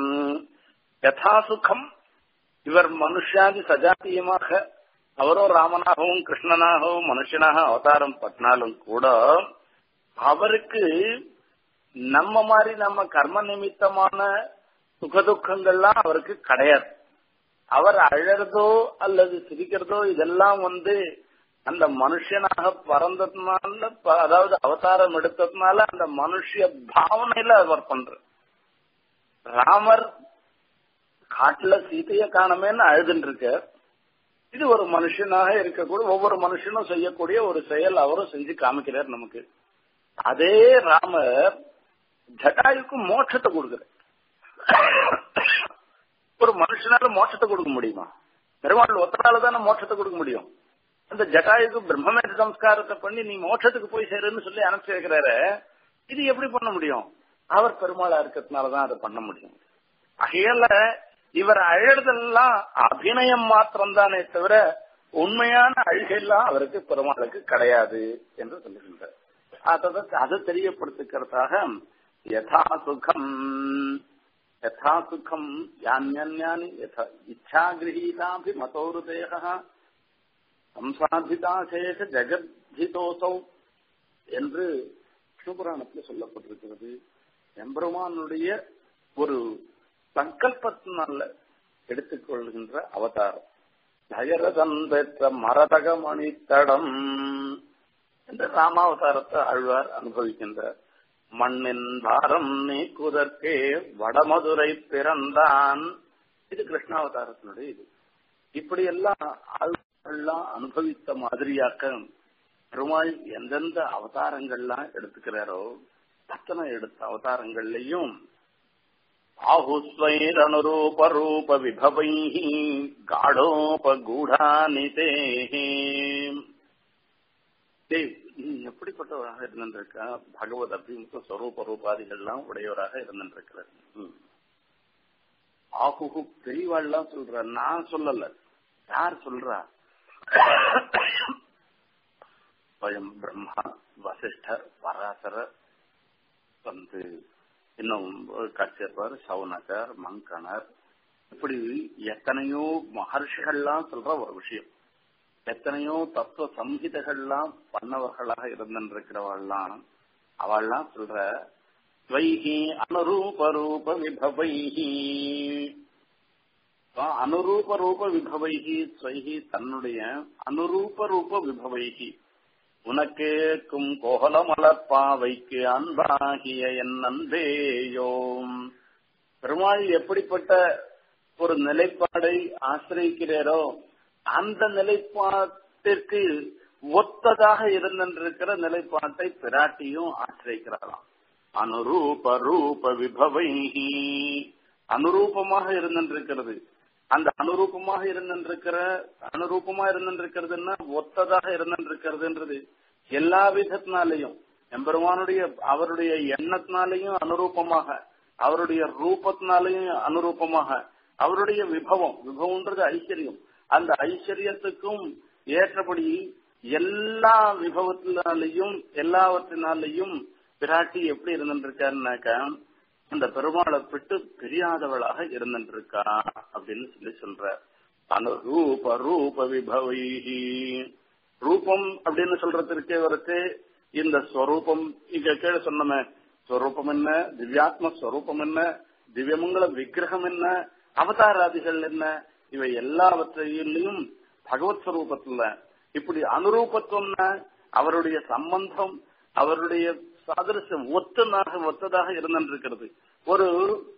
S1: யதா சுகம் இவர் மனுஷாதி சஜாத்தியமாக அவரோ ராமனாகவும் கிருஷ்ணனாகவும் மனுஷனாக அவதாரம் பண்ணாலும் கூட அவருக்கு நம்ம மாதிரி நம்ம கர்ம நிமித்தமான சுகதுக்கங்கள்லாம் அவருக்கு கிடையாது அவர் அழறதோ அல்லது சிரிக்கிறதோ இதெல்லாம் வந்து அந்த மனுஷனாக பறந்ததுனால அதாவது அவதாரம் எடுத்ததுனால அந்த மனுஷ பாவனையில அவர் பண்ற ராமர் காட்டுல சீதைய காணமேன்னு அழுதுன்னு இருக்க இது ஒரு மனுஷனாக இருக்கக்கூடிய ஒவ்வொரு மனுஷனும் செய்யக்கூடிய ஒரு செயல் அவரும் செஞ்சு காமிக்கிறார் நமக்கு அதே ராமர் ஜட்டாயுக்கு மோட்சத்தை கொடுக்கிறார் ஒரு மனுஷனால மோட்சத்தை கொடுக்க முடியுமா பெருமாள் ஒத்தனால தானே மோட்சத்தை கொடுக்க முடியும் அந்த ஜட்டாயுக்கு பிரம்மமேத சம்ஸ்காரத்தை பண்ணி நீ மோட்சத்துக்கு போய் சேருன்னு சொல்லி அனுப்பிச்சு வைக்கிறாரு இது எப்படி பண்ண முடியும் அவர் பெருமாளா இருக்கிறதுனாலதான் அதை பண்ண முடியும் ஆகையால இவர் அழுதெல்லாம் அபிநயம் மாத்திரம் தானே தவிர உண்மையான அழுகையெல்லாம் அவருக்கு பெருமாளுக்கு கிடையாது என்று சொல்லுகின்றார் அதை அதை தெரியப்படுத்துக்கிறதாக யதா சுகம் யதா சுகம் யானியானி யதா இச்சா கிரகீதாபி மதோருதேக சம்சாதிதாசேஷ ஜெகத்ஹிதோசௌ என்று விஷ்ணுபுராணத்தில் சொல்லப்பட்டிருக்கிறது எம்பெருமானுடைய ஒரு சங்கல்பத்தினால எடுத்துக்கொள்கின்ற அவதாரம் தயரதன் பெற்ற மரதக மணித்தடம் என்ற ராமாவதாரத்தை ஆழ்வார் அனுபவிக்கின்றார் மண்ணின் பாரம் நீக்குதற்கே வடமதுரை பிறந்தான் இது கிருஷ்ணாவதாரத்தினுடைய இது இப்படி எல்லாம் ஆழ்வார்கள்லாம் அனுபவித்த மாதிரியாக்க பெருமாள் எந்தெந்த அவதாரங்கள்லாம் எடுத்துக்கிறாரோ அத்தனை எடுத்த அவதாரங்கள்லையும் ஆஹுஸ்வைரனுரூப ரூப விபவை காடோபகூடானிதே எப்படிப்பட்டவராக இருந்திருக்கா பகவத் அபிமுக ஸ்வரூப ரூபாதிகள்லாம் உடையவராக இருந்திருக்கிறார் ஆகுகு பெரியவாள்லாம் சொல்ற நான் சொல்லல யார் சொல்றா ஸ்வயம் பிரம்மா வசிஷ்டர் பராசரர் வந்து இன்னும் கச்சப்பர் சவுனகர் மங்கனர் இப்படி எத்தனையோ மகர்ஷிகள்லாம் சொல்ற ஒரு விஷயம் எத்தனையோ தத்துவ சம்ஹிதைகள்லாம் பண்ணவர்களாக இருந்திருக்கிறவள்லாம் அவள்லாம் சொல்ற ஸ்வைஹி அனுரூப ரூப விபவைஹி அனுரூப ரூப விபவைஹி ஸ்வைஹி தன்னுடைய அனுரூப ரூப விபவைஹி உனக்கேக்கும் கோகலமலப்பாவைக்கு அன்பாகிய என் அன்பேயோம் பெருமாள் எப்படிப்பட்ட ஒரு நிலைப்பாடை ஆசிரியிக்கிறீரோ அந்த நிலைப்பாட்டிற்கு ஒத்ததாக இருந்திருக்கிற நிலைப்பாட்டை பிராட்டியும் ஆசிரியிக்கிறாராம் அனுரூப ரூப விபவைஹி அனுரூபமாக இருந்திருக்கிறது அந்த அனுரூபமாக இருந்திருக்கிற அனுரூபமா இருந்திருக்கிறதுன்னா ஒத்ததாக இருந்திருக்கிறதுன்றது எல்லா விதத்தினாலையும் எம்பெருமானுடைய அவருடைய எண்ணத்தினாலையும் அனுரூபமாக அவருடைய ரூபத்தினாலையும் அனுரூபமாக அவருடைய விபவம் விபவம்ன்றது ஐஸ்வர்யம் அந்த ஐஸ்வர்யத்துக்கும் ஏற்றபடி எல்லா விபவத்தினாலையும் எல்லாவற்றினாலையும் பிராட்டி எப்படி இருந்துருக்காருனாக்கா அந்த பெருமாளை விட்டு பிரியாதவளாக இருந்துருக்கா அப்படின்னு சொல்லி சொல்ற அனுரூப ரூப விபவைஹி ரூபம் அப்படின்னு சொல்றதுக்கே வரத்து இந்த ஸ்வரூபம் இங்க கீழே சொன்னமே ஸ்வரூபம் என்ன திவ்யாத்ம ஸ்வரூபம் என்ன திவ்யமங்கல விக்கிரகம் என்ன அவதாராதிகள் என்ன இவை எல்லாவற்றையிலையும் பகவத் ஸ்வரூபத்துல இப்படி அனுரூபத்துவம்னா அவருடைய சம்பந்தம் அவருடைய சாதரிசம் ஒத்தனாக ஒத்ததாக இருந்திருக்கிறது ஒரு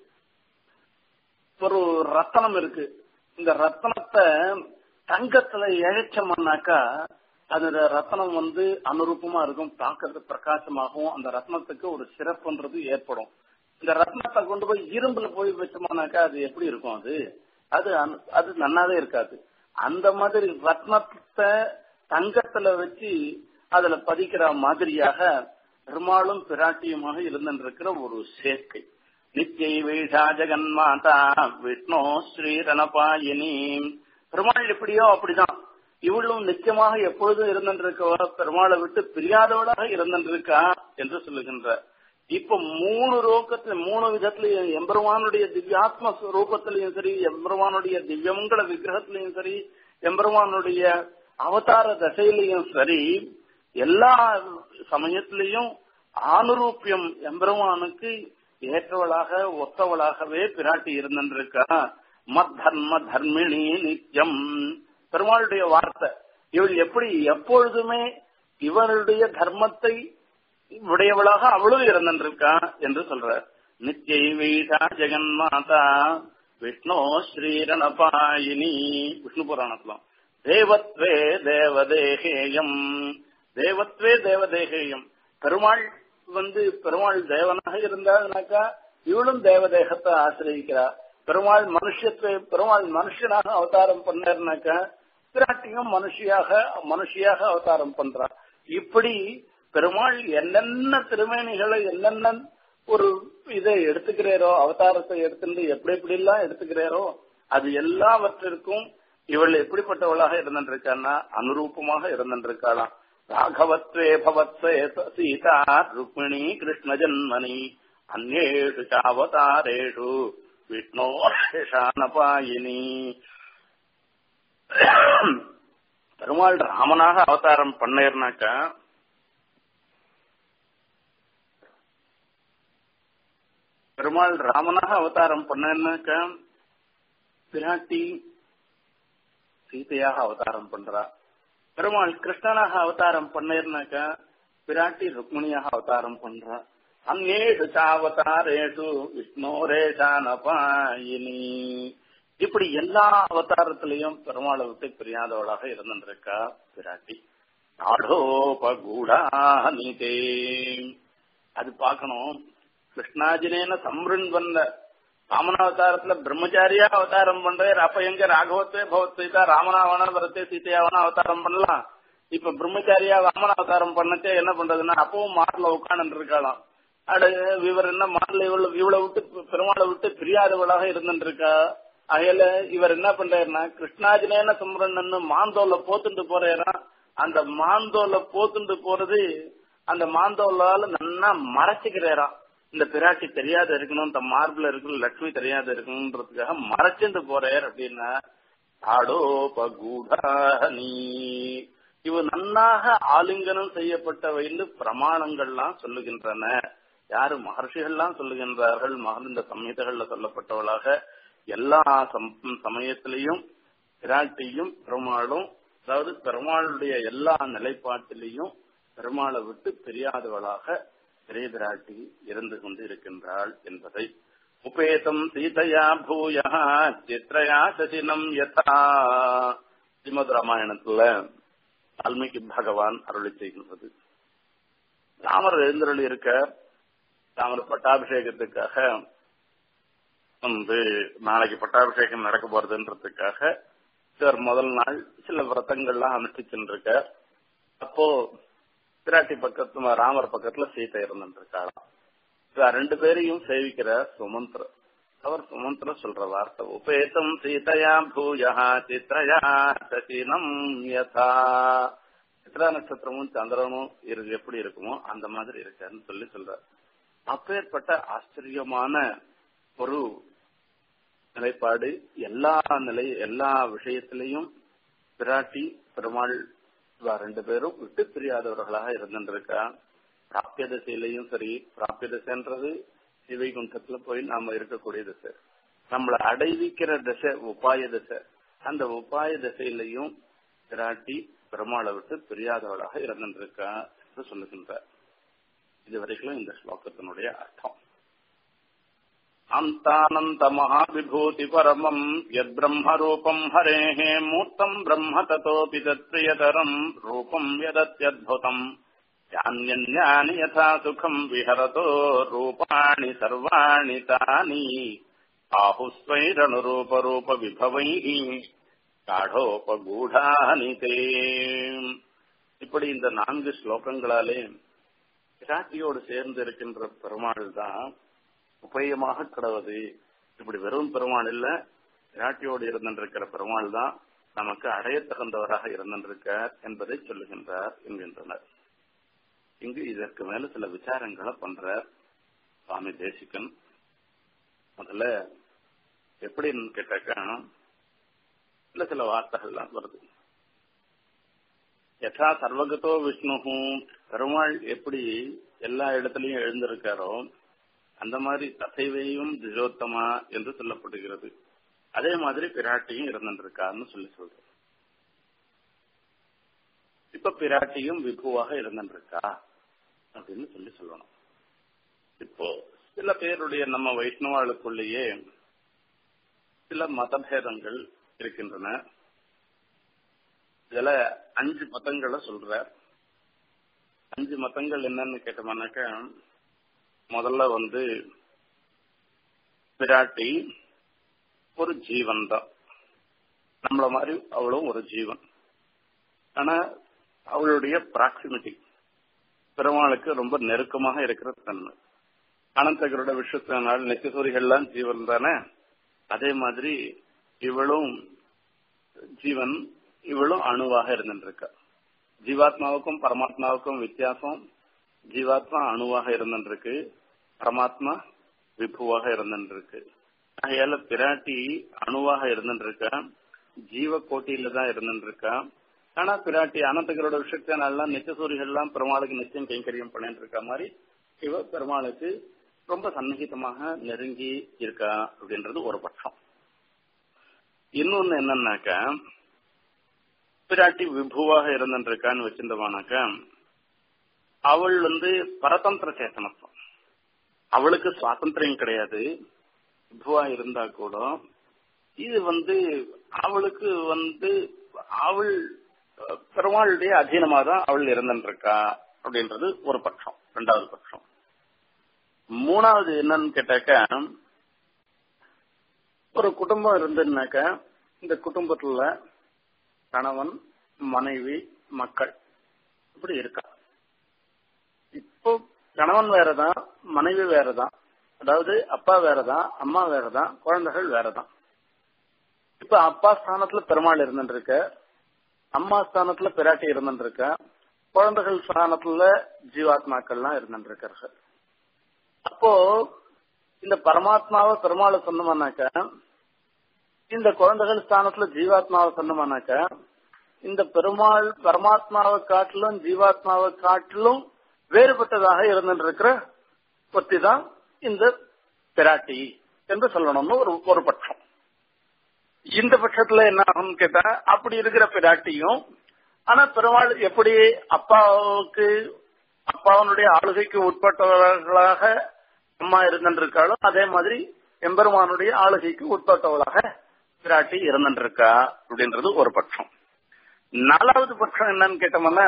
S1: ஒரு ரத்தனம் இருக்கு இந்த ரத்தனத்தை தங்கத்துல இழைச்சோம்னாக்கா அந்த ரத்தனம் வந்து அனுரூபமா இருக்கும் பார்க்கறது பிரகாசமாகவும் அந்த ரத்னத்துக்கு ஒரு சிறப்புன்றது ஏற்படும் இந்த ரத்னத்தை கொண்டு போய் இரும்புல போய் வச்சோம்னாக்கா அது எப்படி இருக்கும் அது அது அது நன்னாவே இருக்காது அந்த மாதிரி ரத்னத்தை தங்கத்துல வச்சு அதுல பதிக்கிற மாதிரியாக பெருமாளும் பிராட்டியுமாக இருந்திருக்கிற ஒரு சேர்க்கை நித்தியை வீஷா ஜெகன்மாதா விஷ்ணு ஸ்ரீரணபாயினி பெருமாள் எப்படியோ அப்படிதான் இவளும் நிச்சயமாக எப்பொழுதும் இருந்திருக்கவா பெருமாளை விட்டு பிரியாதவளாக இருந்திருக்கா என்று சொல்லுகின்ற இப்ப மூணு ரோக்கத்துல மூணு விதத்திலையும் எம்பெருமானுடைய திவ்யாத்ம ரூபத்திலையும் சரி எம்பெருமானுடைய திவ்யமங்கல விக்கிரகத்திலையும் சரி எம்பெருமானுடைய அவதார தசையிலையும் சரி எல்லா சமயத்திலையும் ஆணுரூப்பியம் எம்பெருமானுக்கு ஏற்றவளாக ஒத்தவளாகவே பிராட்டி இருந்திருக்கா மத்தர்ம தர்மிணி நித்தியம் பெருமாளுடைய வார்த்தை இவள் எப்படி எப்பொழுதுமே இவருடைய தர்மத்தை உடையவளாக அவளும் இருந்திருக்கா என்று சொல்ற நித்தியை வீஷா ஜெகன்மாதா விஷ்ணு ஸ்ரீரணபாயினி விஷ்ணு புராணத்துல தேவத்வே தேவதேகேயம் தேவத்வே தேவதேகேயம் பெருமாள் வந்து பெருமாள் தேவனாக இருந்தாருனாக்கா இவளும் தேவதேகத்தை ஆசிரியக்கிறா பெருமாள் மனுஷத்தை பெருமாள் மனுஷனாக அவதாரம் பண்ணாருனாக்கா பிராட்டியும் மனுஷியாக மனுஷியாக அவதாரம் பண்றா இப்படி பெருமாள் என்னென்ன திருமேனிகளை என்னென்ன ஒரு இதை எடுத்துக்கிறாரோ அவதாரத்தை எடுத்துட்டு எப்படி எப்படி எல்லாம் எடுத்துக்கிறாரோ அது எல்லாவற்றிற்கும் இவள் எப்படிப்பட்டவளாக இருந்திருக்கான்னா அனுரூபமாக இருந்திருக்காளாம் ராகவத்வே பவத்வே சீதா ருக்மிணி கிருஷ்ண ஜன்மனி அந்நேஷு சாவதாரேஷு விஷ்ணோ ஷானபாயினி பெருமாள் ராமனாக அவதாரம் பண்ணேர்னாக்கா பெருமாள் ராமனாக அவதாரம் பண்ணேன்னாக்கா பிராட்டி சீதையாக அவதாரம் பண்றா பெருமாள் கிருஷ்ணனாக அவதாரம் பண்ணேர்னாக்கா பிராட்டி ருக்மிணியாக அவதாரம் பண்றா அங்கேஷு சாவதாரேஷு விஷ்ணோரேஷானபாயினி இப்படி எல்லா அவதாரத்திலையும் பெருமாளை விட்டு பிரியாதவளாக இருந்திருக்கா பிராட்டி நாடோபகூடானிதே அது பார்க்கணும் கிருஷ்ணாஜினேன சம்ருன் வந்த ராமனாவதாரத்துல பிரம்மச்சாரியா அவதாரம் பண்றாரு அப்ப எங்க ராகவத்தே பகவத்கீதா ராமனாவனா வரத்தே சீதையாவனா அவதாரம் பண்ணலாம் இப்ப பிரம்மச்சாரியா ராமன அவதாரம் பண்ணச்சே என்ன பண்றதுன்னா அப்பவும் மாடல உட்காந்து இருக்கலாம் அடு இவர் என்ன மாடல இவ்வளவு இவ்வளவு விட்டு பெருமாளை விட்டு பிரியாதவளாக இருந்துருக்கா அயல இவர் என்ன பண்றாருன்னா கிருஷ்ணாஜினேன சுமரன்னு மாந்தோல போத்துட்டு போறாராம் அந்த மாந்தோல போத்துட்டு போறது அந்த மாந்தோலால நன்னா மறைச்சுக்கிறாராம் இந்த பிராட்டி தெரியாத இருக்கணும் இந்த மார்பிள் இருக்கணும் லட்சுமி தெரியாத இருக்கணும்ன்றதுக்காக மறைச்சுட்டு போறார் அப்படின்னா ஆடோபகூடானி இவ நன்னாக ஆலிங்கனம் செய்யப்பட்டவைன்னு பிரமாணங்கள்லாம் சொல்லுகின்றன யாரு மகர்ஷிகள்லாம் சொல்லுகின்றார்கள் மகர்ந்த சமயத்துகள்ல சொல்லப்பட்டவளாக எல்லா சமயத்திலையும் பிராட்டியும் பெருமாளும் அதாவது பெருமாளுடைய எல்லா நிலைப்பாட்டிலையும் பெருமாளை விட்டு தெரியாதவளாக பெரிய பிராட்டி இருந்து கொண்டு இருக்கின்றாள் என்பதை உபேதம் சீதையா பூயா சித்ரயா சசினம் யதா ஸ்ரீமத் ராமாயணத்துல வால்மீகி பகவான் அருளி செய்கின்றது ராமர் எழுந்தருளி இருக்க ராமர் பட்டாபிஷேகத்துக்காக வந்து நாளைக்கு பட்டாபிஷேகம் நடக்க போறதுன்றதுக்காக சார் முதல் நாள் சில விரதங்கள்லாம் அனுஷ்டிச்சுருக்க அப்போ பிராட்டி பக்கத்துல ராமர் பக்கத்துல சீதை இருந்துருக்காளாம் ரெண்டு பேரையும் சேவிக்கிற சுமந்திர அவர் சுமந்திர சொல்ற வார்த்தை உபேதம் சீதையா பூயா சித்ரயா சசினம் யதா சித்ரா நட்சத்திரமும் சந்திரனும் இருக்கு எப்படி இருக்குமோ அந்த மாதிரி இருக்காருன்னு சொல்லி சொல்றார் அப்பேற்பட்ட ஆச்சரியமான ஒரு நிலைப்பாடு எல்லா நிலை எல்லா விஷயத்திலையும் பிராட்டி பெருமாள் ரெண்டு பேரும் விட்டு பிரியாதவர்களாக இருந்துருக்கா பிராப்பிய திசையிலையும் சரி பிராப்பிய திசைன்றது சிவைகுண்டத்துல போய் நாம இருக்கக்கூடிய திசை நம்மளை அடைவிக்கிற திசை உபாய திசை அந்த உபாய திசையிலையும் பிராட்டி பெருமாளை விட்டு பிரியாதவளாக இருந்துருக்கா என்று சொல்லுகின்றார் இதுவரைக்கும் இந்த ஸ்லோகத்தினுடைய அர்த்தம் அந்தானந்த மகாவிபூதி பரமம் யத் பிரம்ம ரூபம் ஹரேः மூர்த்தம் பிரம்ம ததோபி தத்பிரியதரம் ரூபம் யதத்யத்புதம் யான்யன்யானி யதா சுகம் விஹரதோ ரூபாணி சர்வாணி தானி ஆஹுஸ்வைரணுரூப ரூப விபவைः காடோபகூடானி தே இப்படி இந்த நான்கு ஸ்லோகங்களாலே பிராட்டியோடு சேர்ந்து இருக்கின்ற பெருமாள் தான் உபயமாக கிடவது இப்படி வெறும் பெருமாள் இல்ல பிராட்டியோடு இருந்திருக்கிற பெருமாள் தான் நமக்கு அடைய தகுந்தவராக இருந்திருக்கார் என்பதை சொல்லுகின்றார் என்கின்றனர் இங்கு இதற்கு மேல சில விசாரங்களை பண்றார் சுவாமி தேசிகன் முதல்ல எப்படின்னு கேட்டாக்கா இல்ல சில வார்த்தைகள்லாம் வருது யதா சர்வகதோ விஷ்ணு பெருமாள் எப்படி எல்லா இடத்துலயும் எழுந்திருக்காரோ அந்த மாதிரி தசைவையும் திஜோத்தமா என்று சொல்லப்படுகிறது அதே மாதிரி பிராட்டியும் இருந்திருக்காருன்னு சொல்லி சொல்றோம் இப்ப பிராட்டியும் விபுவாக இருந்திருக்கா அப்படின்னு சொல்லி சொல்லணும் இப்போ சில பேருடைய நம்ம வைஷ்ணவாளுக்குள்ளேயே சில மதபேதங்கள் இருக்கின்றன இதுல அஞ்சு மதங்களை சொல்ற அஞ்சு மதங்கள் என்னன்னு கேட்டோம்னாக்க முதல்ல வந்து பிராட்டி ஒரு ஜீவன் தான் நம்மள மாதிரி அவளும் ஒரு ஜீவன் ஆனா அவளுடைய ப்ராக்சிமிட்டி பெருமாளுக்கு ரொம்ப நெருக்கமாக இருக்கிற தன்மை அனந்தகரோட விஷயத்தினால் நெத்திசூரிகள்லாம் ஜீவன் தானே அதே மாதிரி இவளும் ஜீவன் இவளும் அணுவாக இருந்துருக்கா ஜீவாத்மாவுக்கும் பரமாத்மாவுக்கும் வித்தியாசம் ஜீவாத்மா அணுவாக இருந்துருக்கு பரமாத்மா விபுவாக இருந்துருக்கு ஆகையால பிராட்டி அணுவாக இருந்துருக்கா ஜீவ கோட்டியில தான் இருந்துருக்கா ஆனா பிராட்டி அனந்தகரோட விஷயத்தினாலாம் நித்தியசூரிகள்லாம் பெருமாளுக்கு நிச்சயம் கைங்கரியம் பண்ணிட்டு இருக்க மாதிரி இவ பெருமாளுக்கு ரொம்ப சந்நிகிதமாக நெருங்கி இருக்கா அப்படின்றது ஒரு பட்சம் இன்னொன்னு என்னன்னாக்க பிராட்டி விபுவாக இருந்துருக்கான்னு வச்சிருந்தவானாக்க அவள் வந்து பரதந்திர சேத்தனத்துவம் அவளுக்கு சுவாதந்திரம் கிடையாது விபுவா இருந்தா கூட இது வந்து அவளுக்கு வந்து அவள் பெருமாளுடைய அதீனமா தான் அவள் இருந்துருக்கா அப்படின்றது ஒரு பட்சம் ரெண்டாவது பட்சம் மூணாவது என்னன்னு கேட்டாக்க ஒரு குடும்பம் இருந்துன்னாக்க இந்த குடும்பத்துல கணவன் மனைவி மக்கள் இப்படி இருக்கா இப்போ கணவன் வேறதான் மனைவி வேறதான் அதாவது அப்பா வேறதான் அம்மா வேறதான் குழந்தைகள் வேறதான் இப்ப அப்பா ஸ்தானத்துல பெருமாள் இருந்துருக்க அம்மா ஸ்தானத்துல பிராட்டி இருந்துருக்க குழந்தைகள் ஸ்தானத்துல ஜீவாத்மாக்கள்லாம் இருந்துருக்கார்கள் அப்போ இந்த பரமாத்மாவை பெருமாளை சொன்னோம்னாக்க இந்த குழந்தைகள் ஸ்தானத்துல ஜீவாத்மாவை சொன்னோம்னாக்க இந்த பெருமாள் பரமாத்மாவை காட்டிலும் ஜீவாத்மாவை காட்டிலும் வேறுபட்டதாக இருந்துருக்கிற ஒத்தி தான் இந்த பிராட்டி என்று சொல்லணும்னு ஒரு ஒரு பட்சம் இந்த பட்சத்துல என்ன ஆகும்னு கேட்டா அப்படி இருக்கிற பிராட்டியும் ஆனா பெருமாள் எப்படி அப்பாவுக்கு அப்பாவனுடைய ஆளுகைக்கு உட்பட்டவர்களாக அம்மா இருந்திருக்காளோ அதே மாதிரி எம்பெருமானுடைய ஆளுகைக்கு உட்பட்டவளாக பிராட்டி இருந்திருக்கா அப்படின்றது ஒரு பட்சம் நாலாவது பட்சம் என்னன்னு கேட்டோம்னா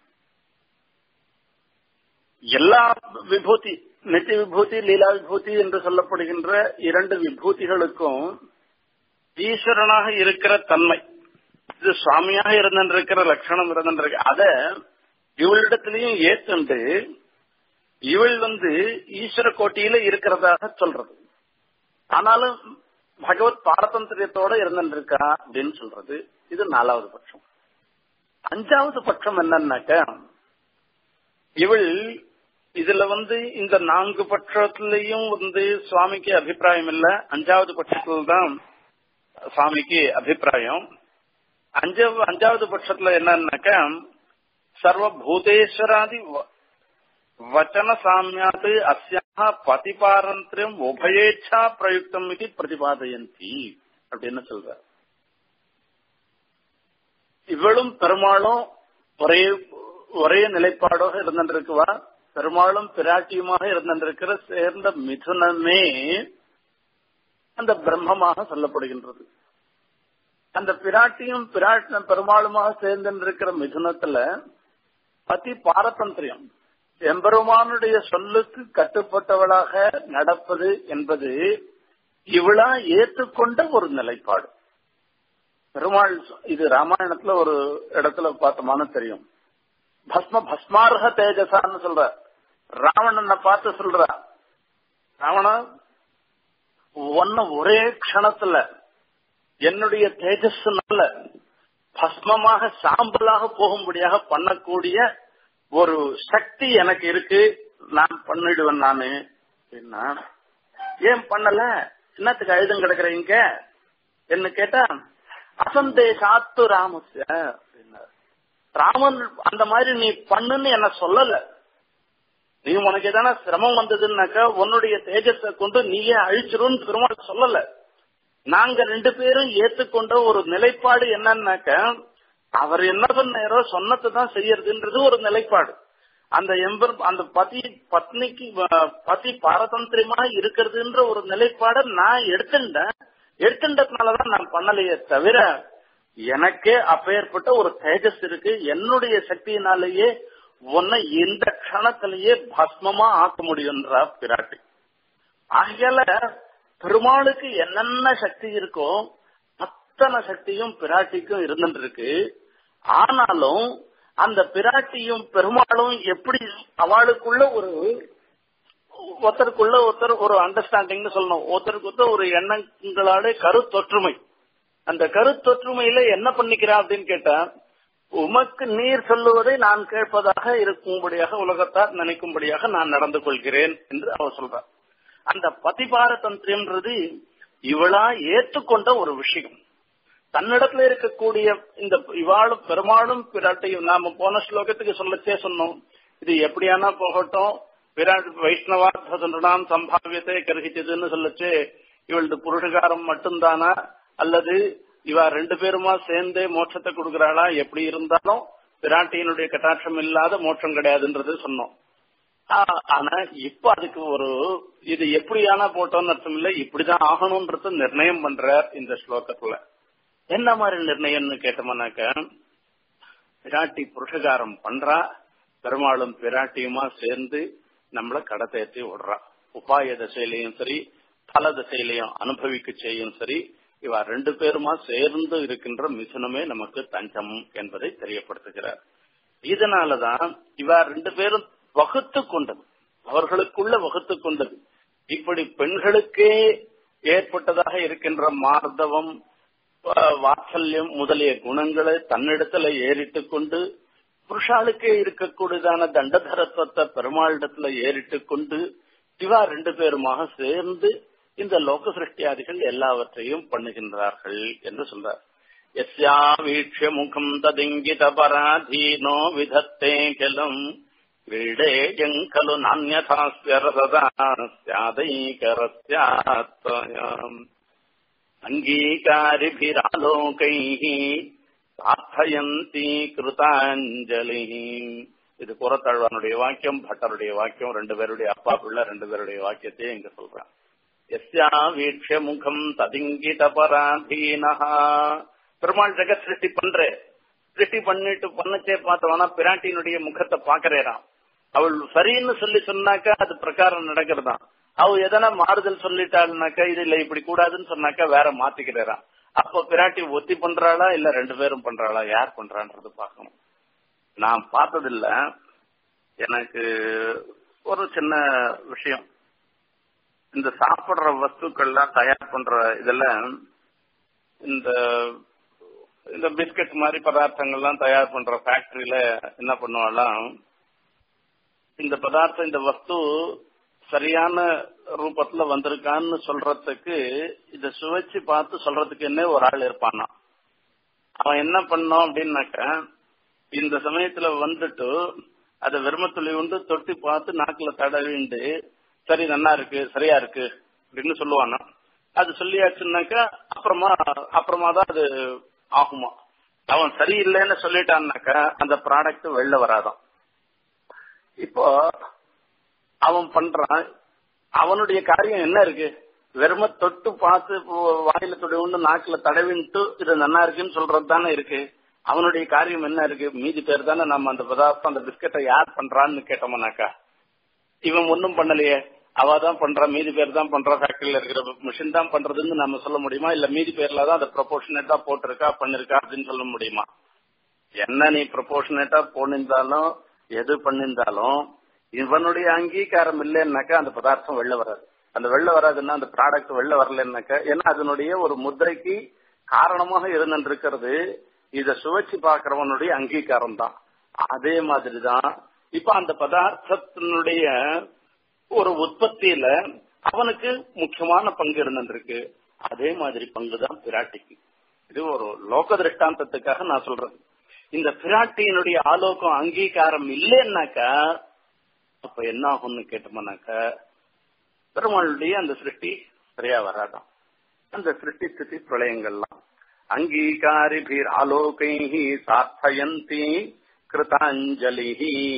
S1: எல்லா விபூதி நித்திய விபூதி லீலா விபூதி என்று சொல்லப்படுகின்ற இரண்டு விபூதிகளுக்கும் ஈஸ்வரனாக இருக்கிற தன்மை இது சுவாமியாக இருந்திருக்கிற லட்சணம் இருந்திருக்கு அத இவளிடத்திலையும் ஏத்துண்டு இவள் வந்து ஈஸ்வர கோட்டியில இருக்கிறதாக சொல்றது ஆனாலும் பகவத் பாரதந்திரியத்தோட இருந்திருக்கா அப்படின்னு சொல்றது இது நாலாவது பட்சம் அஞ்சாவது பட்சம் என்னன்னாக்க இவள் இதுல வந்து இந்த நான்கு பட்சத்திலையும் வந்து சுவாமிக்கு அபிப்பிராயம் இல்ல அஞ்சாவது பட்சத்துல தான் சுவாமிக்கு அபிப்பிராயம் அஞ்ச அஞ்சாவது பட்சத்துல என்னன்னாக்க சர்வபூதேஸ்வராதி வச்சன சாமியாத் அஸ்யாக பதிபாரந்திரியம் உபயேச்சா பிரயுக்தம் இது பிரதிபாதயந்தி அப்படின்னு சொல்ற இவளும் பெருமாளும் ஒரே ஒரே நிலைப்பாடாக இருந்திருக்குவா பெருமாளும் பிராட்டியுமாக இருந்திருக்கிற சேர்ந்த மிதுனமே அந்த பிரம்மமாக சொல்லப்படுகின்றது அந்த பிராட்டியும் பிராட் பெருமாளுமாக சேர்ந்திருக்கிற மிதுனத்துல பத்தி பாரதந்திரியம் எம்பெருமானுடைய சொல்லுக்கு கட்டுப்பட்டவளாக நடப்பது என்பது இவளா ஏற்றுக்கொண்ட ஒரு நிலைப்பாடு பெருமாள் இது ராமாயணத்துல ஒரு இடத்துல பார்த்தோமான தெரியும் பஸ்ம பஸ்மார்ஹ தேஜசான்னு சொல்ற ராவணனை பார்த்து சொல்ற ராவணா ஒன்ன ஒரே க்ஷணத்துல என்னுடைய தேஜஸ்னால பஸ்மமாக சாம்பலாக போகும்படியாக பண்ணக்கூடிய ஒரு சக்தி எனக்கு இருக்கு நான் பண்ணிடுவேன் நானு அப்படின்னா ஏன் பண்ணல என்னத்துக்கு அழுதம் கிடக்குறீங்க என்ன கேட்டா அசந்தேசாத்து ராமஸ்ய அப்படின்னா ராமன் அந்த மாதிரி நீ பண்ணுன்னு என்ன சொல்லல நீ உனக்கு எதனா சிரமம் வந்ததுன்னாக்கா உன்னுடைய தேஜஸை கொண்டு நீயே அழிச்சிரும் பெருமாள் சொல்லல நாங்க ரெண்டு பேரும் ஏத்துக்கொண்ட ஒரு நிலைப்பாடு என்னன்னாக்க அவர் என்ன சொன்னாரோ சொன்னதை தான் செய்யறதுன்றது ஒரு நிலைப்பாடு அந்த எம்பர் அந்த பதி பத்னிக்கு பதி பாரதந்திரியமா இருக்கிறதுன்ற ஒரு நிலைப்பாட நான் எடுத்துட்டேன் எடுத்துட்டதுனாலதான் நான் பண்ணலையே தவிர எனக்கே அப்பேற்பட்ட ஒரு தேஜஸ் இருக்கு என்னுடைய சக்தியினாலேயே உன்னை இந்த க்ஷணத்திலேயே பஸ்மமா ஆக்க முடியும்ன்றா பிராட்டி ஆகையால பெருமாளுக்கு என்னென்ன சக்தி இருக்கோ அத்தனை சக்தியும் பிராட்டிக்கும் இருந்துட்டு இருக்கு ஆனாலும் அந்த பிராட்டியும் பெருமாளும் எப்படி அவளுக்குள்ள ஒரு ஒருத்தருக்குள்ள ஒருத்தர் ஒரு அண்டர்ஸ்டாண்டிங்னு சொல்லணும் ஒருத்தருக்கு ஒருத்தர் ஒரு எண்ணங்களோட கருத்தொற்றுமை அந்த கருத்தொற்றுமையில என்ன பண்ணிக்கிறா அப்படின்னு கேட்டா உமக்கு நீர் சொல்லுவதை நான் கேட்பதாக இருக்கும்படியாக உலகத்தார் நினைக்கும்படியாக நான் நடந்து கொள்கிறேன் என்று அவர் சொல்றார் அந்த பதிபார தந்திரம்ன்றது இவளா ஏற்றுக்கொண்ட ஒரு விஷயம் தன்னிடத்துல இருக்கக்கூடிய இந்த இவாளும் பெருமாளும் பிராட்டையும் நாம போன ஸ்லோகத்துக்கு சொல்லச்சே சொன்னோம் இது எப்படியானா போகட்டும் விராட் வைஷ்ணவார்த்தம் சம்பாவியத்தை கருகிச்சதுன்னு சொல்லச்சு இவளது புருஷகாரம் மட்டும்தானா அல்லது இவா ரெண்டு பேருமா சேர்ந்தே மோட்சத்தை கொடுக்கறாளா எப்படி இருந்தாலும் பிராட்டியினுடைய கட்டாட்சம் இல்லாத மோட்சம் கிடையாதுன்றது சொன்னோம் ஆனா இப்ப அதுக்கு ஒரு இது எப்படியானா போட்டோம்னு அர்த்தம் இல்ல இப்படிதான் ஆகணும்ன்றது நிர்ணயம் பண்றார் இந்த ஸ்லோகத்துல என்ன மாதிரி நிர்ணயம்னு கேட்டோம்னாக்க பிராட்டி புருஷகாரம் பண்றா பெருமாளும் பிராட்டியுமா சேர்ந்து நம்மள கடத்தேற்றி விடுறா உபாய தசையிலையும் சரி பல திசையிலையும் அனுபவிக்க செய்யும் சரி இவா ரெண்டு பேருமா சேர்ந்து இருக்கின்ற மிதுனமே நமக்கு தஞ்சம் என்பதை தெரியப்படுத்துகிறார் இதனாலதான் இவா ரெண்டு பேரும் வகுத்து கொண்டது அவர்களுக்குள்ள வகுத்து கொண்டது இப்படி பெண்களுக்கே ஏற்பட்டதாக இருக்கின்ற மார்தவம் வாத்சல்யம் முதலிய குணங்களை தன்னிடத்துல ஏறிட்டு கொண்டு புருஷாளுக்கே இருக்கக்கூடியதான தண்டதரத்துவத்தை பெருமாளிடத்துல ஏறிட்டு கொண்டு இவா ரெண்டு பேருமாக சேர்ந்து இந்த லோக சிருஷ்டியாதிகள் எல்லாவற்றையும் பண்ணுகின்றார்கள் என்று சொல்றார் எஸ்யா வீட்சிய முகம் ததிங்கித பராதீனோ விதத்தே கிலம் क्रीडेयम् खलु नान्यथास्य रसदा स्यादैकरस्यात्मयाम् अङ्गीकारिभिरालोकैः प्रार्थयन्ती कृताञ्जलिः இது புறத்தாழ்வானுடைய வாக்கியம் பட்டருடைய வாக்கியம் ரெண்டு பேருடைய அப்பா பிள்ளை ரெண்டு பேருடைய வாக்கியத்தையும் இங்க சொல்றான் எஸ்யா வீட்சிய முகம் ததிங்கித பராதீனஹா பெருமாள் ஜெகத் சிருஷ்டி பண்ற சிருஷ்டி பண்ணிட்டு பண்ணச்சே பார்த்தவனா பிராட்டியினுடைய முகத்தை பாக்குறேறான் அவள் சரின்னு சொல்லி சொன்னாக்கா அது பிரகாரம் நடக்கிறதாம் அவ எதனா மாறுதல் சொல்லிட்டாள்னாக்கா இது இல்ல இப்படி கூடாதுன்னு சொன்னாக்கா வேற மாத்திக்கிறாராம் அப்ப பிராட்டி ஒத்தி பண்றாளா இல்ல ரெண்டு பேரும் பண்றாளா யார் பண்றான்றது பார்க்கணும் நான் பார்த்ததில்ல எனக்கு ஒரு சின்ன விஷயம் இந்த சாப்பிடுற வஸ்துக்கள்லாம் தயார் பண்ற இதெல்லாம் இந்த இந்த பிஸ்கட் மாதிரி பதார்த்தங்கள்லாம் தயார் பண்ற ஃபேக்டரியில என்ன பண்ணுவாலாம் இந்த பதார்த்தம் இந்த வஸ்து சரியான ரூபத்துல வந்திருக்கான்னு சொல்றதுக்கு இத சுவைச்சு பார்த்து சொல்றதுக்கு என்ன ஒரு ஆள் இருப்பானா அவன் என்ன பண்ணோம் அப்படின்னாக்க இந்த சமயத்துல வந்துட்டு அதை வெறுமத்துளி உண்டு தொட்டி பார்த்து நாக்குல தடவிண்டு சரி நல்லா இருக்கு சரியா இருக்கு அப்படின்னு சொல்லுவானா அது சொல்லியாச்சுன்னாக்கா அப்புறமா அப்புறமா தான் அது ஆகுமா அவன் சரியில்லைன்னு சொல்லிட்டான்னாக்கா அந்த ப்ராடக்ட் வெளில வராதான் இப்போ அவன் பண்றான் அவனுடைய காரியம் என்ன இருக்கு வெறும தொட்டு பார்த்து வாயில தொடி ஒன்று நாக்குல தடவின்ட்டு இது நல்லா இருக்குன்னு சொல்றது தானே இருக்கு அவனுடைய காரியம் என்ன இருக்கு மீதி பேர் தானே நம்ம அந்த பதார்த்தம் அந்த பிஸ்கட்டை யார் பண்றான்னு கேட்டோம்னாக்கா இவன் ஒன்னும் பண்ணலையே அவ தான் பண்றா மீதி பேர் தான் பண்றா ஃபேக்டரியில இருக்கிற மிஷின் தான் பண்றதுன்னு நம்ம சொல்ல முடியுமா இல்ல மீதி பேர்ல தான் அதை ப்ரொபோர்ஷனேட்டா போட்டிருக்கா பண்ணிருக்கா அப்படின்னு சொல்ல முடியுமா என்ன நீ ப்ரொபோர்ஷனேட்டா போனிருந்தாலும் எது பண்ணிருந்தாலும் இவனுடைய அங்கீகாரம் இல்லைன்னாக்கா அந்த பதார்த்தம் வெளில வராது அந்த வெளில வராதுன்னா அந்த ப்ராடக்ட் வெளில வரலன்னாக்கா ஏன்னா அதனுடைய ஒரு முத்திரைக்கு காரணமாக இருந்திருக்கிறது இத சுவைச்சு பாக்குறவனுடைய அங்கீகாரம் தான் அதே மாதிரிதான் இப்ப அந்த பதார்த்தத்தினுடைய ஒரு உற்பத்தியில அவனுக்கு முக்கியமான பங்கு இருந்திருக்கு அதே மாதிரி பங்கு தான் பிராட்டிக்கு இது ஒரு லோக திருஷ்டாந்தத்துக்காக நான் சொல்றேன் இந்த பிராட்டியினுடைய ஆலோகம் அங்கீகாரம் இல்லைன்னாக்கா அப்ப என்ன ஆகும்னு கேட்டோம்னாக்கா பெருமாளுடைய அந்த சிருஷ்டி சரியா வராதான் அந்த சிருஷ்டி ஸ்திதி பிரளயங்கள்லாம் அங்கீகாரிபீர் ஆலோகை சார்த்தயந்தி கிருதாஞ்சலி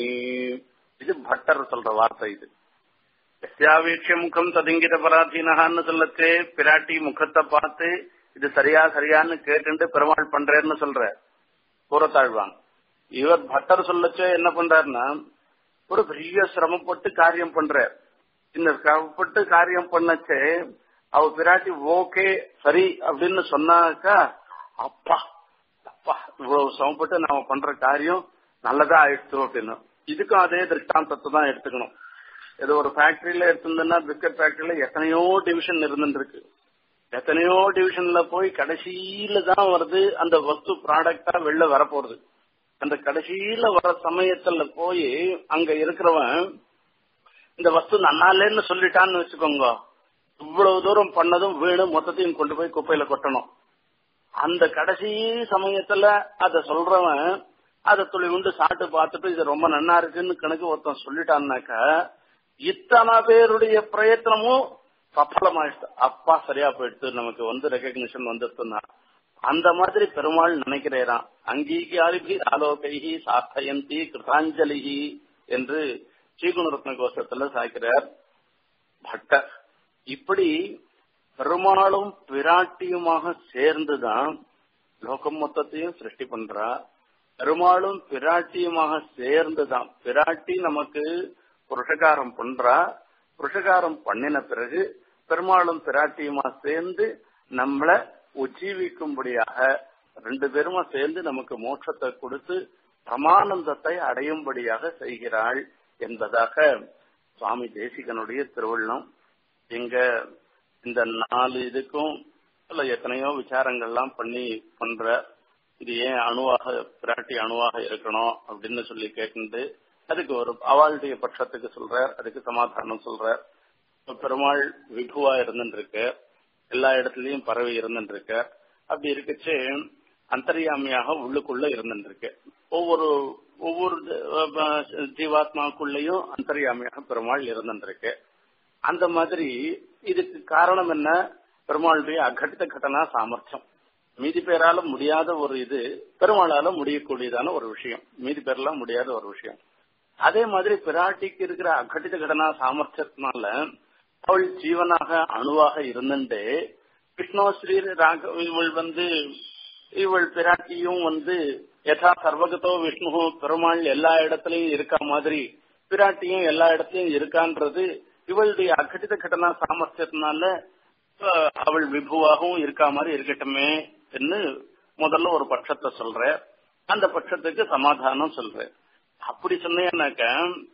S1: இது பட்டர் சொல்ற வார்த்தை இது எஸ்யாவீட்ச முகம் ததிங்கித பராதீனகான்னு சொல்லச்சு பிராட்டி முகத்தை பார்த்து இது சரியா சரியான்னு கேட்டுட்டு பெருமாள் பண்றேன்னு சொல்ற கூறத்தாழ்வான் இவர் பட்டர் சொல்லச்சே என்ன பண்றாருன்னா ஒரு பெரிய சிரமப்பட்டு காரியம் பண்ற இந்த சிரமப்பட்டு காரியம் பண்ணச்சே அவ பிராட்டி ஓகே சரி அப்படின்னு சொன்னாக்கா அப்பா அப்பா இவ்வளவு சிரமப்பட்டு நாம பண்ற காரியம் நல்லதா ஆயிடுச்சு அப்படின்னு இதுக்கும் அதே திருஷ்டாந்தத்தை தான் எடுத்துக்கணும் ஏதோ ஒரு ஃபேக்டரியில எடுத்திருந்தா பிஸ்கட் ஃபேக்டரியில எத்தனையோ டிவிஷன் இருந்துருக்கு எத்தனையோ டிவிஷன்ல போய் கடைசியில தான் வருது அந்த வஸ்து ப்ராடக்டா வெளில வரப்போறது அந்த கடைசியில வர சமயத்துல போய் அங்க இருக்கிறவன் இந்த வஸ்து நன்னாலேன்னு சொல்லிட்டான்னு வச்சுக்கோங்க இவ்வளவு தூரம் பண்ணதும் வீணு மொத்தத்தையும் கொண்டு போய் குப்பையில கொட்டணும் அந்த கடைசி சமயத்துல அத சொல்றவன் அதை துளி உண்டு சாப்பிட்டு பார்த்துட்டு இது ரொம்ப நன்னா இருக்குன்னு கணக்கு ஒருத்தன் சொல்லிட்டான்னாக்கா இத்தனை பேருடைய பிரயத்தனமும் சஃலமாயிடுச்சு அப்பா சரியா போயிடுச்சு நமக்கு வந்து ரெகக்னிஷன் வந்துருச்சுன்னா அந்த மாதிரி பெருமாள் நினைக்கிறேரான் அங்கீகாரிபி ஆலோகைகி சாத்தயந்தி கிருதாஞ்சலிகி என்று ஸ்ரீகுணரத்ன கோஷத்துல சாய்க்கிறார் பட்டர் இப்படி பெருமாளும் பிராட்டியுமாக சேர்ந்துதான் லோகம் மொத்தத்தையும் சிருஷ்டி பண்றா பெருமாளும் பிராட்டியுமாக சேர்ந்துதான் பிராட்டி நமக்கு புருஷகாரம் பண்றா புருஷகாரம் பண்ணின பிறகு பெருமாளும் பிராட்டியுமா சேர்ந்து நம்மள உஜீவிக்கும்படியாக ரெண்டு பேருமா சேர்ந்து நமக்கு மோட்சத்தை கொடுத்து பிரமானந்தத்தை அடையும்படியாக செய்கிறாள் என்பதாக சுவாமி தேசிகனுடைய திருவள்ளம் எங்க இந்த நாலு இதுக்கும் இல்ல எத்தனையோ விசாரங்கள்லாம் பண்ணி பண்ற இது ஏன் அணுவாக பிராட்டி அணுவாக இருக்கணும் அப்படின்னு சொல்லி கேட்டு அதுக்கு ஒரு அவளுடைய பட்சத்துக்கு சொல்ற அதுக்கு சமாதானம் சொல்ற இப்ப பெருமாள் விபுவா இருந்துருக்கு எல்லா இடத்துலயும் பரவி இருந்துருக்கு அப்படி இருக்கச்சு அந்தரியாமியாக உள்ளுக்குள்ள இருந்துருக்கு ஒவ்வொரு ஒவ்வொரு ஜீவாத்மாக்குள்ளேயும் அந்தரியாமியாக பெருமாள் இருந்துருக்கு அந்த மாதிரி இதுக்கு காரணம் என்ன பெருமாளுடைய அகட்டித கட்டனா சாமர்த்தியம் மீதி பேரால முடியாத ஒரு இது பெருமாளால முடியக்கூடியதான ஒரு விஷயம் மீதி பேரெல்லாம் முடியாத ஒரு விஷயம் அதே மாதிரி பிராட்டிக்கு இருக்கிற அகட்டித கடனா சாமர்த்தியத்தினால அவள் ஜீவனாக அணுவாக இருந்துட்டு கிருஷ்ணோஸ்ரீ ராக இவள் வந்து இவள் பிராட்டியும் வந்து யதா சர்வகதோ விஷ்ணு பெருமாள் எல்லா இடத்துலயும் இருக்கா மாதிரி பிராட்டியும் எல்லா இடத்துலயும் இருக்கான்றது இவளுடைய அகட்டித கடனா சாமர்த்தியத்தினால அவள் விபுவாகவும் இருக்கா மாதிரி இருக்கட்டுமே என்று முதல்ல ஒரு பட்சத்தை சொல்ற அந்த பட்சத்துக்கு சமாதானம் சொல்றேன் அப்படி சொன்னேன்னாக்க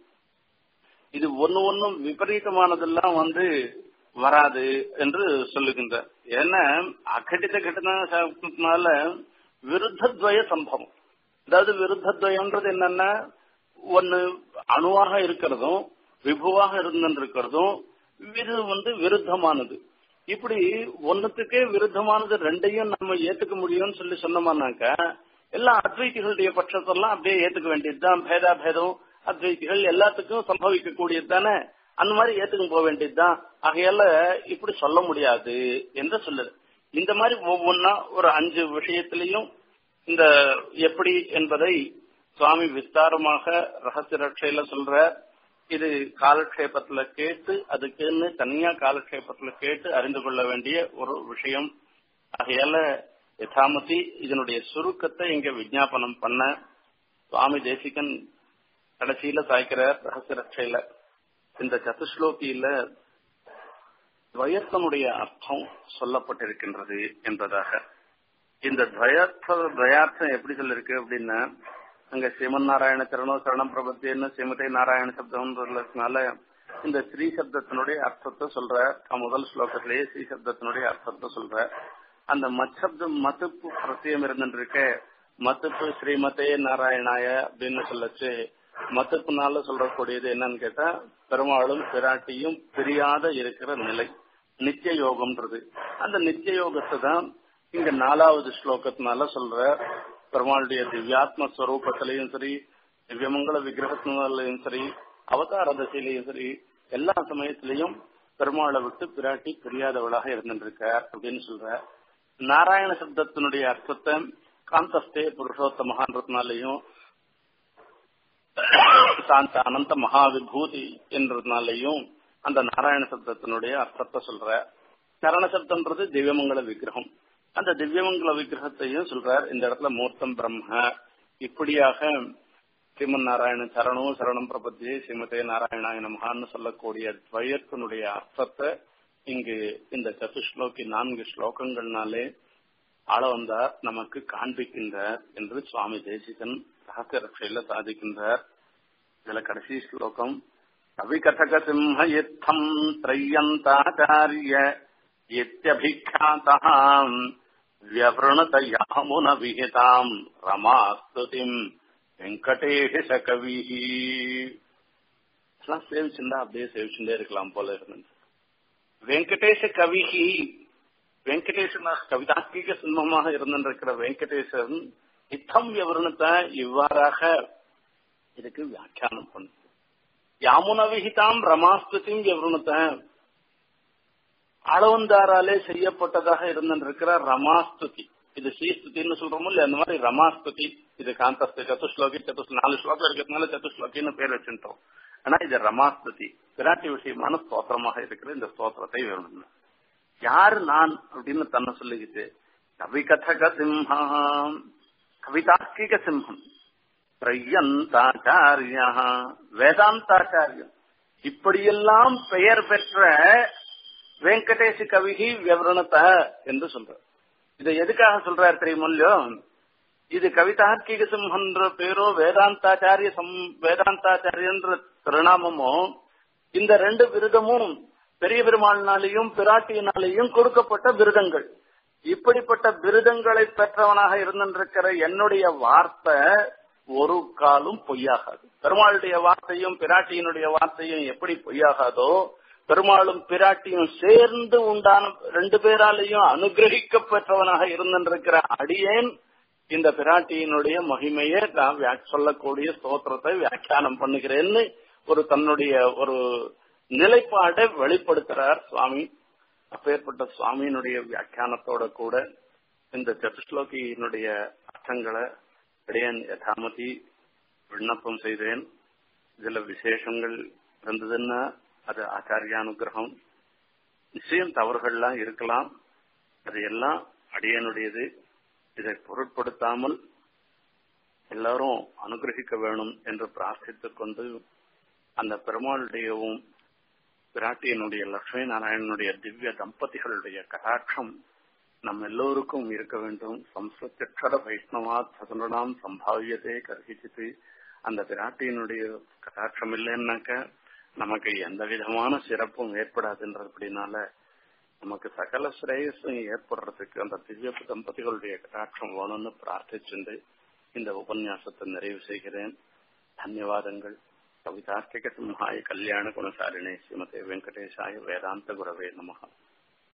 S1: இது ஒன்னு ஒன்னும் விபரீதமானதெல்லாம் வந்து வராது என்று சொல்லுகின்ற ஏன்னா அகட்டித கட்டணத்தினால விருத்தத்வய சம்பவம் அதாவது விருத்தத்வயம்ன்றது என்னன்னா ஒன்னு அணுவாக இருக்கிறதும் விபுவாக இருந்திருக்கிறதும் இது வந்து விருத்தமானது இப்படி ஒன்னுத்துக்கே விருத்தமானது ரெண்டையும் நம்ம ஏத்துக்க முடியும்னு சொல்லி சொன்னோம்னாக்க எல்லா அத்வைத்திகளுடைய பட்சத்தெல்லாம் அப்படியே ஏத்துக்க வேண்டியதுதான் பேதா பேதம் அத்வைத்திகள் எல்லாத்துக்கும் சம்பவிக்க கூடியது தானே அந்த மாதிரி ஏத்துக்க போக வேண்டியதுதான் ஆகையால இப்படி சொல்ல முடியாது என்று சொல்லுது இந்த மாதிரி ஒவ்வொன்னா ஒரு அஞ்சு விஷயத்திலையும் இந்த எப்படி என்பதை சுவாமி விஸ்தாரமாக ரகசிய ரட்சையில சொல்ற இது காலக்ஷேபத்துல கேட்டு அதுக்குன்னு தனியா காலக்ஷேபத்துல கேட்டு அறிந்து கொள்ள வேண்டிய ஒரு விஷயம் ஆகையால யதாமதி இதனுடைய சுருக்கத்தை இங்க விஜாபனம் பண்ண சுவாமி தேசிகன் கடைசியில சாய்க்கிறார் ரகசிய ரட்சையில இந்த சதுஸ்லோகியில துவயத்தனுடைய அர்த்தம் சொல்லப்பட்டிருக்கின்றது என்பதாக இந்த துவயர்த்த துவயார்த்தம் எப்படி சொல்லிருக்கு அப்படின்னா அங்க ஸ்ரீமன் நாராயண சரணம் சரணம் பிரபத்தின்னு ஸ்ரீமதி நாராயண சப்தம்ன்றதுனால இந்த ஸ்ரீ சப்தத்தினுடைய அர்த்தத்தை சொல்ற முதல் ஸ்லோகத்திலேயே ஸ்ரீ சப்தத்தினுடைய அர்த்தத்தை சொல்ற அந்த மச்சப்தம் மத்துப்பு பிரத்தியம் இருந்துருக்க மத்துப்பு ஸ்ரீமதே நாராயணாய அப்படின்னு சொல்லச்சு மத்துப்புனால சொல்லக்கூடியது என்னன்னு கேட்டா பெருமாளும் பிராட்டியும் பிரியாத இருக்கிற நிலை நித்திய யோகம்ன்றது அந்த நித்திய யோகத்தை தான் இங்க நாலாவது ஸ்லோகத்தினால சொல்ற பெருமாளுடைய திவ்யாத்ம ஸ்வரூபத்திலையும் சரி திவ்யமங்கல விக்கிரகத்தினாலையும் சரி அவதார தசையிலையும் சரி எல்லா சமயத்திலையும் பெருமாளை விட்டு பிராட்டி பிரியாதவளாக இருந்துருக்கார் அப்படின்னு சொல்ற நாராயண சப்தத்தினுடைய அர்த்தத்தை காந்தஸ்தே புருஷோத்தமகான்றதுனாலையும் சாந்த அனந்த மகாவிபூதி என்றதுனாலையும் அந்த நாராயண சப்தத்தினுடைய அர்த்தத்தை சொல்ற சரண சப்தம்ன்றது திவ்யமங்கல விக்கிரகம் அந்த திவ்யமங்கல விக்கிரகத்தையும் சொல்றார் இந்த இடத்துல மூர்த்தம் பிரம்ம இப்படியாக ஸ்ரீமன் நாராயண சரணம் சரணம் பிரபத்தியே ஸ்ரீமதே நாராயணாய நமகான்னு சொல்லக்கூடிய துவயத்தினுடைய அர்த்தத்தை இங்கு இந்த சதுஸ்லோகி நான்கு ஸ்லோகங்கள்னாலே ஆள வந்தார் நமக்கு காண்பிக்கின்றார் என்று சுவாமி தேசிகன் ரகசிய ரட்சையில சாதிக்கின்றார் இதுல கடைசி ஸ்லோகம் கவிகதக சிம்ம யுத்தம் திரையந்தாச்சாரிய இத்தியபிக்யாதாம் வியவருணத யாமுன விஹிதாம் ரமாஸ்துதிம் வெங்கடேஷ கவிஹி சேவிச்சுண்டா அப்படியே சேவிச்சுட்டே இருக்கலாம் போல இருந்தது வெங்கடேஷ கவிஹி வெங்கடேசன் கவிதாத்மீக சிம்மமாக இருந்திருக்கிற வெங்கடேசன் இத்தம் விவரணத்தை இவ்வாறாக இதுக்கு வியாக்கியானம் பண்ணு யாமுன விகிதாம் ரமாஸ்துதியும் விவரணத்தை அளவந்தாராலே செய்யப்பட்டதாக இருந்திருக்கிற ரமாஸ்துதி இது ஸ்ரீஸ்துதின்னு சொல்றோமோ இல்லையா அந்த மாதிரி ரமாஸ்துதி இது காந்தஸ்து சதுஸ்லோகி சதுஸ் நாலு ஸ்லோகம் இருக்கிறதுனால சதுஸ்லோகின்னு பேர் வச்சுட்டோம் ஆனா இது ரமாஸ்துதி பிராட்டி விஷயமான ஸ்தோத்திரமாக இருக்கிற இந்த ஸ்தோத்திரத்தை வேணும் யாரு நான் அப்படின்னு தன்னை சொல்லிக்கிட்டு கவிகதக சிம்ஹம் கவிதாத்மிக சிம்ஹம் பிரயந்தாச்சாரியா வேதாந்தாச்சாரியம் இப்படியெல்லாம் பெயர் பெற்ற வெங்கடேஷ் கவிகி விவரணத்தை என்று சொல்ற இதை எதுக்காக சொல்றார் தெரியுமோ இது கவிதார்க்கிக சிம்ஹன்ற பேரோ வேதாந்தாச்சாரிய சம் வேதாந்தாச்சாரியன்ற திருநாமமோ இந்த ரெண்டு விருதமும் பெரிய பெருமாள்னாலேயும் பிராட்டியினாலேயும் கொடுக்கப்பட்ட விருதங்கள் இப்படிப்பட்ட விருதங்களை பெற்றவனாக இருந்திருக்கிற என்னுடைய வார்த்தை ஒரு காலும் பொய்யாகாது பெருமாளுடைய வார்த்தையும் பிராட்டியினுடைய வார்த்தையும் எப்படி பொய்யாகாதோ பெருமாளும் பிராட்டியும் சேர்ந்து உண்டான ரெண்டு பேராலையும் அனுகிரகிக்க பெற்றவனாக இருந்திருக்கிற அடியேன் இந்த பிராட்டியினுடைய மகிமையை நான் சொல்லக்கூடிய ஸ்தோத்திரத்தை வியாக்கியானம் பண்ணுகிறேன்னு ஒரு தன்னுடைய ஒரு நிலைப்பாடை வெளிப்படுத்துறார் சுவாமி அப்பேற்பட்ட சுவாமியினுடைய வியாக்கியானத்தோட கூட இந்த சதுஸ்லோகியினுடைய அர்த்தங்களை இடையன் யதாமதி விண்ணப்பம் செய்தேன் இதுல விசேஷங்கள் இருந்ததுன்னா அது ஆச்சாரியானுகிரகம் நிச்சயம் தவறுகள்லாம் இருக்கலாம் அது எல்லாம் அடியனுடையது இதை பொருட்படுத்தாமல் எல்லாரும் அனுகிரகிக்க வேணும் என்று பிரார்த்தித்துக் கொண்டு அந்த பெருமாளுடையவும் பிராட்டியனுடைய லட்சுமி நாராயணனுடைய திவ்ய தம்பதிகளுடைய கடாட்சம் நம் எல்லோருக்கும் இருக்க வேண்டும் சம்ஸ்கிருத்தர வைஷ்ணவாத் சதுரணாம் சம்பாவியதே கர்ஹிச்சித்து அந்த பிராட்டியினுடைய கடாட்சம் இல்லைன்னாக்க நமக்கு எந்த விதமான சிறப்பும் ஏற்படாதுன்றபடினால நமக்கு சகல ஸ்ரேயஸும் ஏற்படுறதுக்கு அந்த திவ்ய தம்பதிகளுடைய கடாட்சம் வேணும்னு பிரார்த்திச்சுண்டு இந்த உபன்யாசத்தை நிறைவு செய்கிறேன் தன்யவாதங்கள் கவிதார்க்கிக சிம்ஹாய கல்யாண குணசாரிணே ஸ்ரீமதே வெங்கடேஷாய வேதாந்த குரவே நமகா